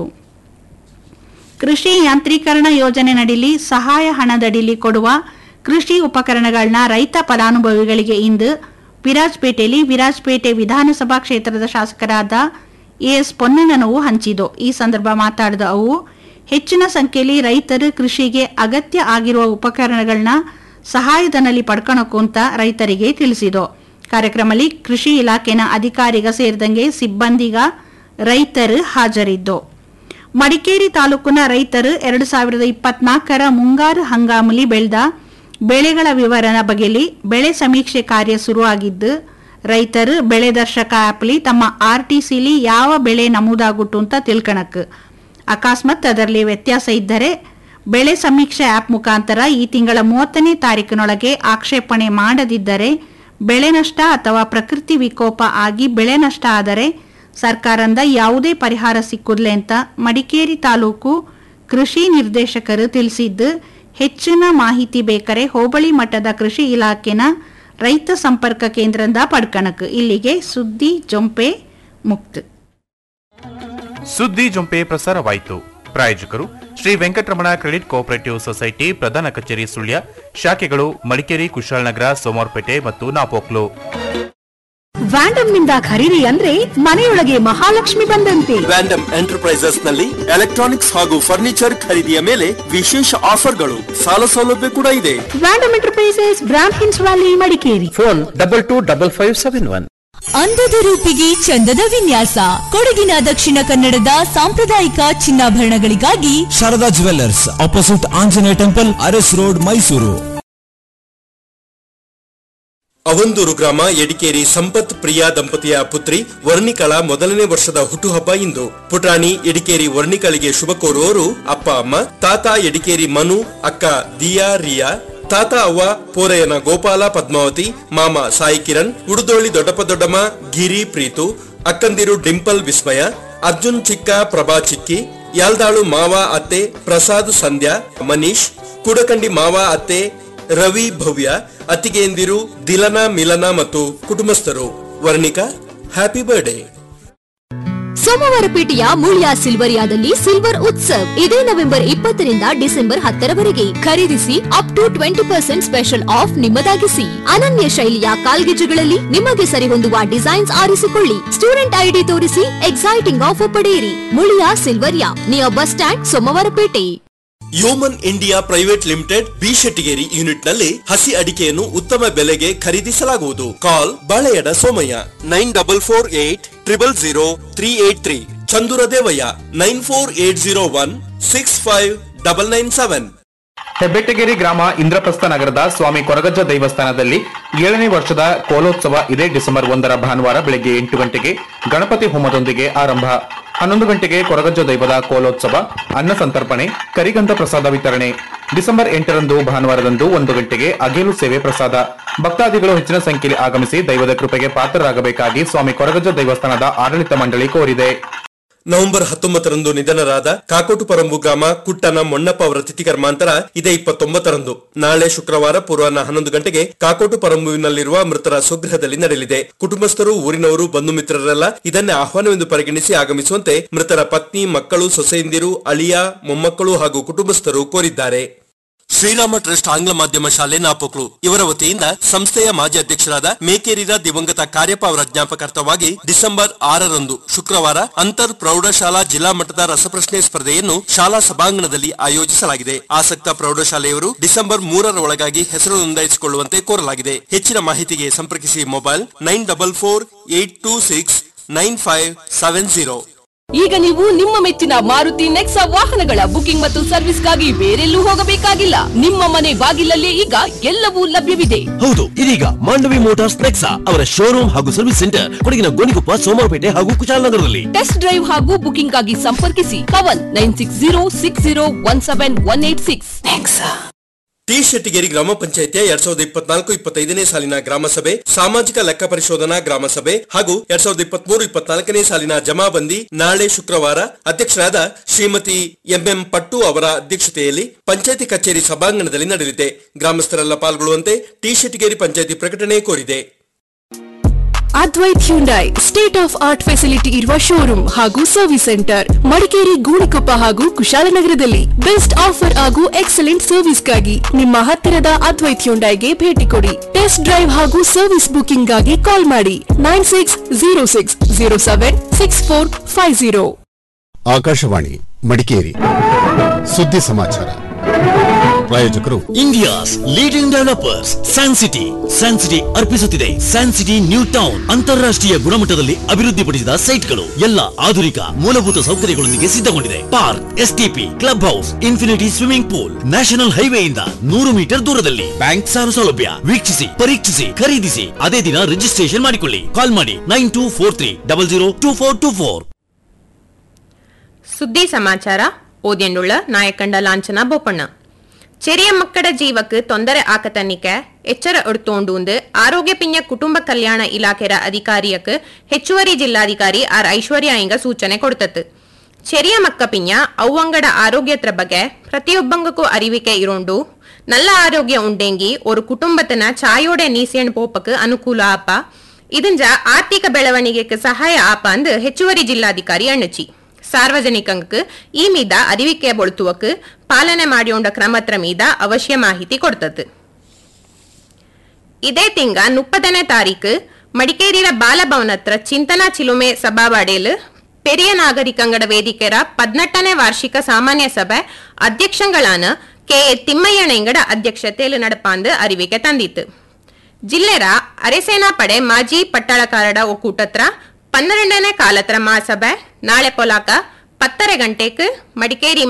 ಕೃಷಿ ಯಾಂತ್ರೀಕರಣ ಯೋಜನೆ ನಡಿಲಿ ಸಹಾಯ ಹಣದಡಿಲಿ ಕೊಡುವ ಕೃಷಿ ಉಪಕರಣಗಳನ್ನ ರೈತ ಫಲಾನುಭವಿಗಳಿಗೆ ಇಂದು ವಿರಾಜ್ಪೇಟೆಯಲ್ಲಿ ವಿರಾಜ್ಪೇಟೆ ವಿಧಾನಸಭಾ ಕ್ಷೇತ್ರದ ಶಾಸಕರಾದ ಎಎಸ್ ಪೊನ್ನಣ್ಣನವು ಹಂಚಿದು ಈ ಸಂದರ್ಭ ಮಾತಾಡಿದ ಅವು ಹೆಚ್ಚಿನ ಸಂಖ್ಯೆಯಲ್ಲಿ ರೈತರು ಕೃಷಿಗೆ ಅಗತ್ಯ ಆಗಿರುವ ಉಪಕರಣಗಳನ್ನ ಸಹಾಯಧನಲ್ಲಿ ಪಡ್ಕೊಳಕು ಅಂತ ರೈತರಿಗೆ ತಿಳಿಸಿದು ಕಾರ್ಯಕ್ರಮದಲ್ಲಿ ಕೃಷಿ ಇಲಾಖೆನ ಅಧಿಕಾರಿಗ ಸೇರಿದಂಗೆ ಸಿಬ್ಬಂದಿಗ ರೈತರು ಹಾಜರಿದ್ದು ಮಡಿಕೇರಿ ತಾಲೂಕಿನ ರೈತರು ಎರಡು ಸಾವಿರದ ಇಪ್ಪತ್ನಾಲ್ಕರ ಮುಂಗಾರು ಹಂಗಾಮಲಿ ಬೆಳೆದ ಬೆಳೆಗಳ ವಿವರನ ಬಗೆಲಿ ಬೆಳೆ ಸಮೀಕ್ಷೆ ಕಾರ್ಯ ಶುರುವಾಗಿದ್ದು ರೈತರು ಬೆಳೆ ದರ್ಶಕ ಆ್ಯಪ್ಲಿ ತಮ್ಮ ಆರ್ ಟಿ ಸಿಲಿ ಯಾವ ಬೆಳೆ ನಮೂದಾಗುಟ್ಟು ಅಂತ ತಿಳ್ಕಣಕ್ ಅಕಸ್ಮಾತ್ ಅದರಲ್ಲಿ ವ್ಯತ್ಯಾಸ ಇದ್ದರೆ ಬೆಳೆ ಸಮೀಕ್ಷೆ ಆ್ಯಪ್ ಮುಖಾಂತರ ಈ ತಿಂಗಳ ಮೂವತ್ತನೇ ತಾರೀಕಿನೊಳಗೆ ಆಕ್ಷೇಪಣೆ ಮಾಡದಿದ್ದರೆ ಬೆಳೆ ನಷ್ಟ ಅಥವಾ ಪ್ರಕೃತಿ ವಿಕೋಪ ಆಗಿ ಬೆಳೆ ನಷ್ಟ ಆದರೆ ಸರ್ಕಾರದಿಂದ ಯಾವುದೇ ಪರಿಹಾರ ಸಿಕ್ಕುದಿಲ್ಲ ಅಂತ ಮಡಿಕೇರಿ ತಾಲೂಕು ಕೃಷಿ ನಿರ್ದೇಶಕರು ತಿಳಿಸಿದ್ದು ಹೆಚ್ಚಿನ ಮಾಹಿತಿ ಬೇಕಾರೆ ಹೋಬಳಿ ಮಟ್ಟದ ಕೃಷಿ ಇಲಾಖೆನ ರೈತ ಸಂಪರ್ಕ ಕೇಂದ್ರದಿಂದ ಪಡ್ಕಣಕ್ ಇಲ್ಲಿಗೆ ಸುದ್ದಿ ಜೊಂಪೆ ಮುಕ್ತ ಸುದ್ದಿ ಜೊಂಪೆ ಪ್ರಸಾರವಾಯಿತು ಪ್ರಾಯೋಜಕರು Shri Venkataramana credit cooperative society ಪ್ರಧಾನ ಕಚೇರಿ ಸುಳ್ಯ ಶಾಖೆಗಳು ಮಡಿಕೇರಿ ಕುಶಾಲನಗರ ಸೋಮವಾರಪೇಟೆ ಮತ್ತು ನಾಪೋಕ್ಲು ವ್ಯಾಂಡಮ್ ನಿಂದ ಖರೀದಿ ಅಂದ್ರೆ ಮನೆಯೊಳಗೆ ಮಹಾಲಕ್ಷ್ಮಿ ಬಂದಂತೆ ವ್ಯಾಂಡಮ್ ಎಂಟರ್ಪ್ರೈಸಸ್ ನಲ್ಲಿ ಎಲೆಕ್ಟ್ರಾನಿಕ್ಸ್ ಹಾಗೂ ಫರ್ನಿಚರ್ ಖರೀದಿಯ ಮೇಲೆ ವಿಶೇಷ ಆಫರ್ಗಳು ಸಾಲ ಸೌಲಭ್ಯ ಕೂಡ ಇದೆ Vandam enterprises Brahmins valley Madikeri phone double two double five seven one ಅಂದದ ರೂಪಿಗೆ ಚಂದದ ವಿನ್ಯಾಸ ಕೊಡಗಿನ ದಕ್ಷಿಣ ಕನ್ನಡದ ಸಾಂಪ್ರದಾಯಿಕ ಚಿನ್ನಾಭರಣಗಳಿಗಾಗಿ Sharada jewellers opposite Anjaneya temple Aras road Mysuru Avandur ಗ್ರಾಮ ಎಡಿಕೇರಿ ಸಂಪತ್ ಪ್ರಿಯಾ ದಂಪತಿಯ ಪುತ್ರಿ ವರ್ಣಿಕಳ ಮೊದಲನೇ ವರ್ಷದ ಹುಟ್ಟುಹಬ್ಬ ಇಂದು ಪುಟಾಣಿ ಎಡಿಕೇರಿ ವರ್ಣಿಕಳಿಗೆ ಶುಭ ಕೋರುವವರು ಅಪ್ಪ ಅಮ್ಮ ತಾತ ಎಡಿಕೇರಿ ಮನು ಅಕ್ಕ ದಿಯಾ ರಿಯಾ ತಾತ ಅವ್ವ ಪೋರಯ್ಯನ ಗೋಪಾಲ ಪದ್ಮಾವತಿ ಮಾಮ ಸಾಯಿ ಕಿರಣ್ ಉಡುದೋಳಿ ದೊಡ್ಡಪ್ಪ ದೊಡ್ಡಮ್ಮ ಗಿರಿ ಪ್ರೀತು ಅಕ್ಕಂದಿರು ಡಿಂಪಲ್ ವಿಸ್ಮಯ ಅರ್ಜುನ್ ಚಿಕ್ಕ ಪ್ರಭಾ ಚಿಕ್ಕಿ ಯಾಲ್ದಾಳು ಮಾವ ಅತ್ತೆ ಪ್ರಸಾದ್ ಸಂಧ್ಯಾ ಮನೀಶ್ ಕುಡಕಂಡಿ ಮಾವ ಅತ್ತೆ ರವಿ ಭವ್ಯ ಅತ್ತಿಗೆಯಂದಿರು ದಿಲನ ಮಿಲನ ಮತ್ತು ಕುಟುಂಬಸ್ಥರು ವರ್ಣಿಕಾ ಹ್ಯಾಪಿ ಬರ್ಡೇ ಸೋಮವಾರಪೇಟೆಯ ಮೂಳ್ಯ ಸಿಲ್ವರಿಯಾದಲ್ಲಿ ಸಿಲ್ವರ್ ಉತ್ಸವ್ ಇದೇ ನವೆಂಬರ್ ಇಪ್ಪತ್ತರಿಂದ ಡಿಸೆಂಬರ್ ಹತ್ತರವರೆಗೆ ಖರೀದಿಸಿ up to twenty percent special off ನಿಮ್ಮದಾಗಿಸಿ ಅನನ್ಯ ಶೈಲಿಯ ಕಾಲ್ಗೆಜ್ಜೆಗಳಲ್ಲಿ ನಿಮಗೆ ಸರಿಹೊಂದುವ ಡಿಸೈನ್ಸ್ ಆರಿಸಿಕೊಳ್ಳಿ ಸ್ಟೂಡೆಂಟ್ ಐಡಿ ತೋರಿಸಿ ಎಕ್ಸೈಟಿಂಗ್ ಆಫರ್ ಪಡೆಯಿರಿ Muliya Silveria near bus stand Somwarpet Yeoman India private limited B Shettigeri unit ನಲ್ಲಿ ಹಸಿ ಅಡಿಕೆಯನ್ನು ಉತ್ತಮ ಬೆಲೆಗೆ ಖರೀದಿಸಲಾಗುವುದು call Baleyada Somaiah nine double four eight triple zero three eight three ಚಂದುರ Devaiah nine four eight zero one six five double nine seven Hebbettageri ಗ್ರಾಮ ಇಂದ್ರಪ್ರಸ್ಥ ನಗರದ ಸ್ವಾಮಿ ಕೊರಗಜ್ಜ ದೇವಸ್ಥಾನದಲ್ಲಿ ಏಳನೇ ವರ್ಷದ ಕೋಲೋತ್ಸವ ಇದೇ ಡಿಸೆಂಬರ್ ಒಂದರ ಭಾನುವಾರ ಬೆಳಗ್ಗೆ ಎಂಟು ಗಂಟೆಗೆ ಗಣಪತಿ ಹೋಮದೊಂದಿಗೆ ಆರಂಭ ಹನ್ನೊಂದು ಗಂಟೆಗೆ ಕೊರಗಜ್ಜ ದೈವದ ಕೋಲೋತ್ಸವ ಅನ್ನ ಸಂತರ್ಪಣೆ ಕರಿಗಂಧ ಪ್ರಸಾದ ವಿತರಣೆ ಡಿಸೆಂಬರ್ ಎಂಟರಂದು ಭಾನುವಾರದಂದು ಒಂದು ಗಂಟೆಗೆ ಅಗೇಲು ಸೇವೆ ಪ್ರಸಾದ ಭಕ್ತಾದಿಗಳು ಹೆಚ್ಚಿನ ಸಂಖ್ಯೆಯಲ್ಲಿ ಆಗಮಿಸಿ ದೈವದ ಕೃಪೆಗೆ ಪಾತ್ರರಾಗಬೇಕಾಗಿ ಸ್ವಾಮಿ ಕೊರಗಜ್ಜ ದೇವಸ್ಥಾನದ ಆಡಳಿತ ಮಂಡಳಿ ಕೋರಿದೆ ನವೆಂಬರ್ ಹತ್ತೊಂಬತ್ತರಂದು ನಿಧನರಾದ ಕಾಕೋಟು ಪರಂಬು ಗ್ರಾಮ ಕುಟ್ಟನ ಮೊಣ್ಣಪ್ಪ ಅವರ ತಿಥಿ ಕರ್ಮಾಂತರ ಇದೇ ಇಪ್ಪತ್ತೊಂಬತ್ತರಂದು ನಾಳೆ ಶುಕ್ರವಾರ ಪೂರ್ವಾಹ್ನ ಹನ್ನೊಂದು ಗಂಟೆಗೆ ಕಾಕೋಟು ಪರಂಬುವಿನಲ್ಲಿರುವ ಮೃತರ ಸ್ವಗೃಹದಲ್ಲಿ ನಡೆಯಲಿದೆ ಕುಟುಂಬಸ್ಥರು ಊರಿನವರು ಬಂಧು ಮಿತ್ರರೆಲ್ಲ ಇದನ್ನೇ ಆಹ್ವಾನವೆಂದು ಪರಿಗಣಿಸಿ ಆಗಮಿಸುವಂತೆ ಮೃತರ ಪತ್ನಿ ಮಕ್ಕಳು ಸೊಸೆಯಂದಿರು ಅಳಿಯ ಮೊಮ್ಮಕ್ಕಳು ಹಾಗೂ ಕುಟುಂಬಸ್ಥರು ಕೋರಿದ್ದಾರೆ ಶ್ರೀರಾಮ ಟ್ರಸ್ಟ್ ಆಂಗ್ಲ ಮಾಧ್ಯಮ ಶಾಲೆ ನಾಪೋಕ್ಲು ಇವರ ವತಿಯಿಂದ ಸಂಸ್ಥೆಯ ಮಾಜಿ ಅಧ್ಯಕ್ಷರಾದ ಮೇಕೇರಿದ ದಿವಂಗತ ಕಾರ್ಯಪ್ಪ ಅವರ ಜ್ಞಾಪಕಾರ್ಥವಾಗಿ ಡಿಸೆಂಬರ್ ಆರರಂದು ಶುಕ್ರವಾರ ಅಂತರ್ ಪ್ರೌಢಶಾಲಾ ಜಿಲ್ಲಾ ಮಟ್ಟದ ರಸಪ್ರಶ್ನೆ ಸ್ಪರ್ಧೆಯನ್ನು ಶಾಲಾ ಸಭಾಂಗಣದಲ್ಲಿ ಆಯೋಜಿಸಲಾಗಿದೆ ಆಸಕ್ತ ಪ್ರೌಢಶಾಲೆಯವರು ಡಿಸೆಂಬರ್ ಮೂರರ ಒಳಗಾಗಿ ಹೆಸರು ನೋಂದಾಯಿಸಿಕೊಳ್ಳುವಂತೆ ಕೋರಲಾಗಿದೆ ಹೆಚ್ಚಿನ ಮಾಹಿತಿಗೆ ಸಂಪರ್ಕಿಸಿ mobile nine double four eight two six nine five seven zero ಈಗ ನೀವು ನಿಮ್ಮ ಮೆಚ್ಚಿನ ಮಾರುತಿ ನೆಕ್ಸಾ ವಾಹನಗಳ ಬುಕಿಂಗ್ ಮತ್ತು ಸರ್ವಿಸ್ಗಾಗಿ ಬೇರೆಲ್ಲೂ ಹೋಗಬೇಕಾಗಿಲ್ಲ ನಿಮ್ಮ ಮನೆ ಬಾಗಿಲಲ್ಲೇ ಈಗ ಎಲ್ಲವೂ ಲಭ್ಯವಿದೆ ಹೌದು ಇದೀಗ ಮಾಂಡವಿ ಮೋಟಾರ್ಸ್ ನೆಕ್ಸಾ ಅವರ ಶೋರೂಮ್ ಹಾಗೂ ಸರ್ವಿಸ್ ಸೆಂಟರ್ ಕೊಡಗಿನ ಗೋಣಿಕೊಪ್ಪ ಸೋಮವಾರಪೇಟೆ ಹಾಗೂ ಕುಶಾಲನಗರದಲ್ಲಿ ಟೆಸ್ಟ್ ಡ್ರೈವ್ ಹಾಗೂ ಬುಕಿಂಗ್ ಆಗಿ ಸಂಪರ್ಕಿಸಿ Pavan nine six zero six zero one seven one eight six ಟಿ ಶೆಟ್ಟಿಗೇರಿ ಗ್ರಾಮ ಪಂಚಾಯಿತಿಯ ಎರಡ್ ಸಾವಿರದ ಇಪ್ಪತ್ನಾಲ್ಕು ಇಪ್ಪತ್ತೈದನೇ ಸಾಲಿನ ಗ್ರಾಮ ಸಭೆ ಸಾಮಾಜಿಕ ಲೆಕ್ಕ ಪರಿಶೋಧನಾ ಗ್ರಾಮ ಸಭೆ ಹಾಗೂ ಎರಡ್ ಸಾವಿರದ ಇಪ್ಪತ್ಮೂರು ಇಪ್ಪತ್ನಾಲ್ಕನೇ ಸಾಲಿನ ಜಮಾಬಂದಿ ನಾಳೆ ಶುಕ್ರವಾರ ಅಧ್ಯಕ್ಷರಾದ ಶ್ರೀಮತಿ ಎಂಎಂ ಪಟ್ಟು ಅವರ ಅಧ್ಯಕ್ಷತೆಯಲ್ಲಿ ಪಂಚಾಯಿತಿ ಕಚೇರಿ ಸಭಾಂಗಣದಲ್ಲಿ ನಡೆಯಲಿದೆ ಗ್ರಾಮಸ್ಥರೆಲ್ಲ ಪಾಲ್ಗೊಳ್ಳುವಂತೆ ಟಿ ಶೆಟ್ಟಿಗೇರಿ ಪಂಚಾಯಿತಿ ಪ್ರಕಟಣೆ ಕೋರಿದೆ Advait Hyundai state of art facility ಇರುವ ಶೋರೂಮ್ ಹಾಗೂ ಸರ್ವಿಸ್ ಸೆಂಟರ್ ಮಡಿಕೇರಿ ಗೂಣಿಕೊಪ್ಪ ಹಾಗೂ ಕುಶಾಲನಗರದಲ್ಲಿ ಬೆಸ್ಟ್ ಆಫರ್ ಹಾಗೂ ಎಕ್ಸಲೆಂಟ್ ಸರ್ವಿಸ್ಗಾಗಿ ನಿಮ್ಮ ಹತ್ತಿರದ ಅದ್ವೈತ್ ಹ್ಯುಂಡೈಗೆ ಭೇಟಿ ಕೊಡಿ ಟೆಸ್ಟ್ ಡ್ರೈವ್ ಹಾಗೂ ಸರ್ವಿಸ್ ಬುಕಿಂಗ್ ಗಾಗಿ ಕಾಲ್ ಮಾಡಿ nine six zero six zero seven six four five zero Akashvani Madikeri ಸುದ್ದಿ ಸಮಾಚಾರ ಪ್ರಾಯೋಜಕರು India's leading developers San City San City ಅರ್ಪಿಸುತ್ತಿದೆ ಸ್ಯಾನ್ ಸಿಟಿ ನ್ಯೂ ಟೌನ್ ಅಂತಾರಾಷ್ಟ್ರೀಯ ಗುಣಮಟ್ಟದಲ್ಲಿ ಅಭಿವೃದ್ಧಿಪಡಿಸಿದ ಸೈಟ್ಗಳು ಎಲ್ಲ ಆಧುನಿಕ ಮೂಲಭೂತ ಸೌಕರ್ಯಗಳೊಂದಿಗೆ ಸಿದ್ಧಗೊಂಡಿದೆ park STP club house infinity swimming pool national ಹೈವೇಯಿಂದ ನೂರು ಮೀಟರ್ ದೂರದಲ್ಲಿ ಬ್ಯಾಂಕ್ ಸಾಲ ಸೌಲಭ್ಯ ವೀಕ್ಷಿಸಿ ಪರೀಕ್ಷಿಸಿ ಖರೀದಿಸಿ ಅದೇ ದಿನ ರಿಜಿಸ್ಟ್ರೇಷನ್ ಮಾಡಿಕೊಳ್ಳಿ ಕಾಲ್ ಮಾಡಿ nine two four three double zero two four two four ಸುದ್ದಿ ಸಮಾಚಾರ ಓದ್ಯಂಡುಳ್ಳ ನಾಯಕಂಡ ಲಾಂಛನ ಬೋಪಣ್ಣ ಚೆರಿಯ ಮಕ್ಕಳ ಜೀವಕ್ಕೆ ತೊಂದರೆ ಆಕತನ್ನಿಕೆ ಎಚ್ಚರ ಎಡ್ತೋಂಡು ಆರೋಗ್ಯ ಪಿಂಜ ಕುಟುಂಬ ಕಲ್ಯಾಣ ಇಲಾಖೆರ ಅಧಿಕಾರಿಯಕ್ಕೆ ಹೆಚ್ಚುವರಿ ಜಿಲ್ಲಾಧಿಕಾರಿ ಆರ್ ಐಶ್ವರ್ಯ ಇಂಗ ಸೂಚನೆ ಕೊಡ್ತತ್ತು ಚೆರಿಯ ಮಕ್ಕ ಪಿಂಜ ಅವ್ವಂಗಡ ಆರೋಗ್ಯತ್ರ ಬಗ್ಗೆ ಪ್ರತಿಯೊಬ್ಬಂಗಕ್ಕೂ ಅರಿವಿಕೆ ಇರೋಂಡು நல்ல ஆரோக்கியம் உண்டேங்கி ஒரு குடும்பத்தின சாயோட நீசியன் போப்பக்கு ಅನುಕೂಲ ಆಪ ಇದಿಂಜ ಆರ್ಥಿಕ ಬೆಳವಣಿಗೆಗೆ ಸಹಾಯ ಆಪ ಅಂದು ಹೆಚ್ಚುವರಿ ಜಿಲ್ಲಾಧಿಕಾರಿ ಅಣ್ಣಚಿ ಸಾರ್ವಜನಿಕಂಗಕ್ಕೆ ಈ ಮೀದ ಅರಿವಿಕೆ ಬೊಳುತ್ತುವಕ್ಕೆ ಪಾಲನೆ ಮಾಡಿಕೊಂಡ ಕ್ರಮತ್ರ ಮೀದ ಅವಶ್ಯ ಮಾಹಿತಿ ಕೊಡ್ತದ್ದು ಇದೇ ತಿಂಗ ಮುಪ್ಪತ್ತನೇ ತಾರೀಕು ಮಡಿಕೇರಿಯ ಬಾಲಭವನತ್ರ ಚಿಂತನಾ ಚಿಲುಮೆ ಸಭಾವಾಡೇಲು ಪೆರಿಯ ನಾಗರಿಕಂಗಡ ವೇದಿಕೆರ ಪದ್ನೆಟ್ಟನೇ ವಾರ್ಷಿಕ ಸಾಮಾನ್ಯ ಸಭೆ ಅಧ್ಯಕ್ಷಗಳಾನ ಕೆ ಎ ತಿಮ್ಮಯ್ಯನೆಂಗಡ ಅಧ್ಯಕ್ಷತೆಯಲ್ಲಿ ನಡಪಾಂದು ಅರಿವಿಕೆ ತಂದಿತ್ತು ಜಿಲ್ಲೆರ ಅರೆಸೇನಾ ಪಡೆ ಮಾಜಿ ಪಟ್ಟಾಳಕಾರಡ ಒಕ್ಕೂಟತ್ರ ಪನ್ನೆರಡನೇ ಕಾಲತ್ರ ಮಹಾಸಭೆ ನಾಳೆ ಪೊಲಾಕ ಪತ್ತರ ಗಂಟೆಕ್ ಮಡಿಕೇರಿ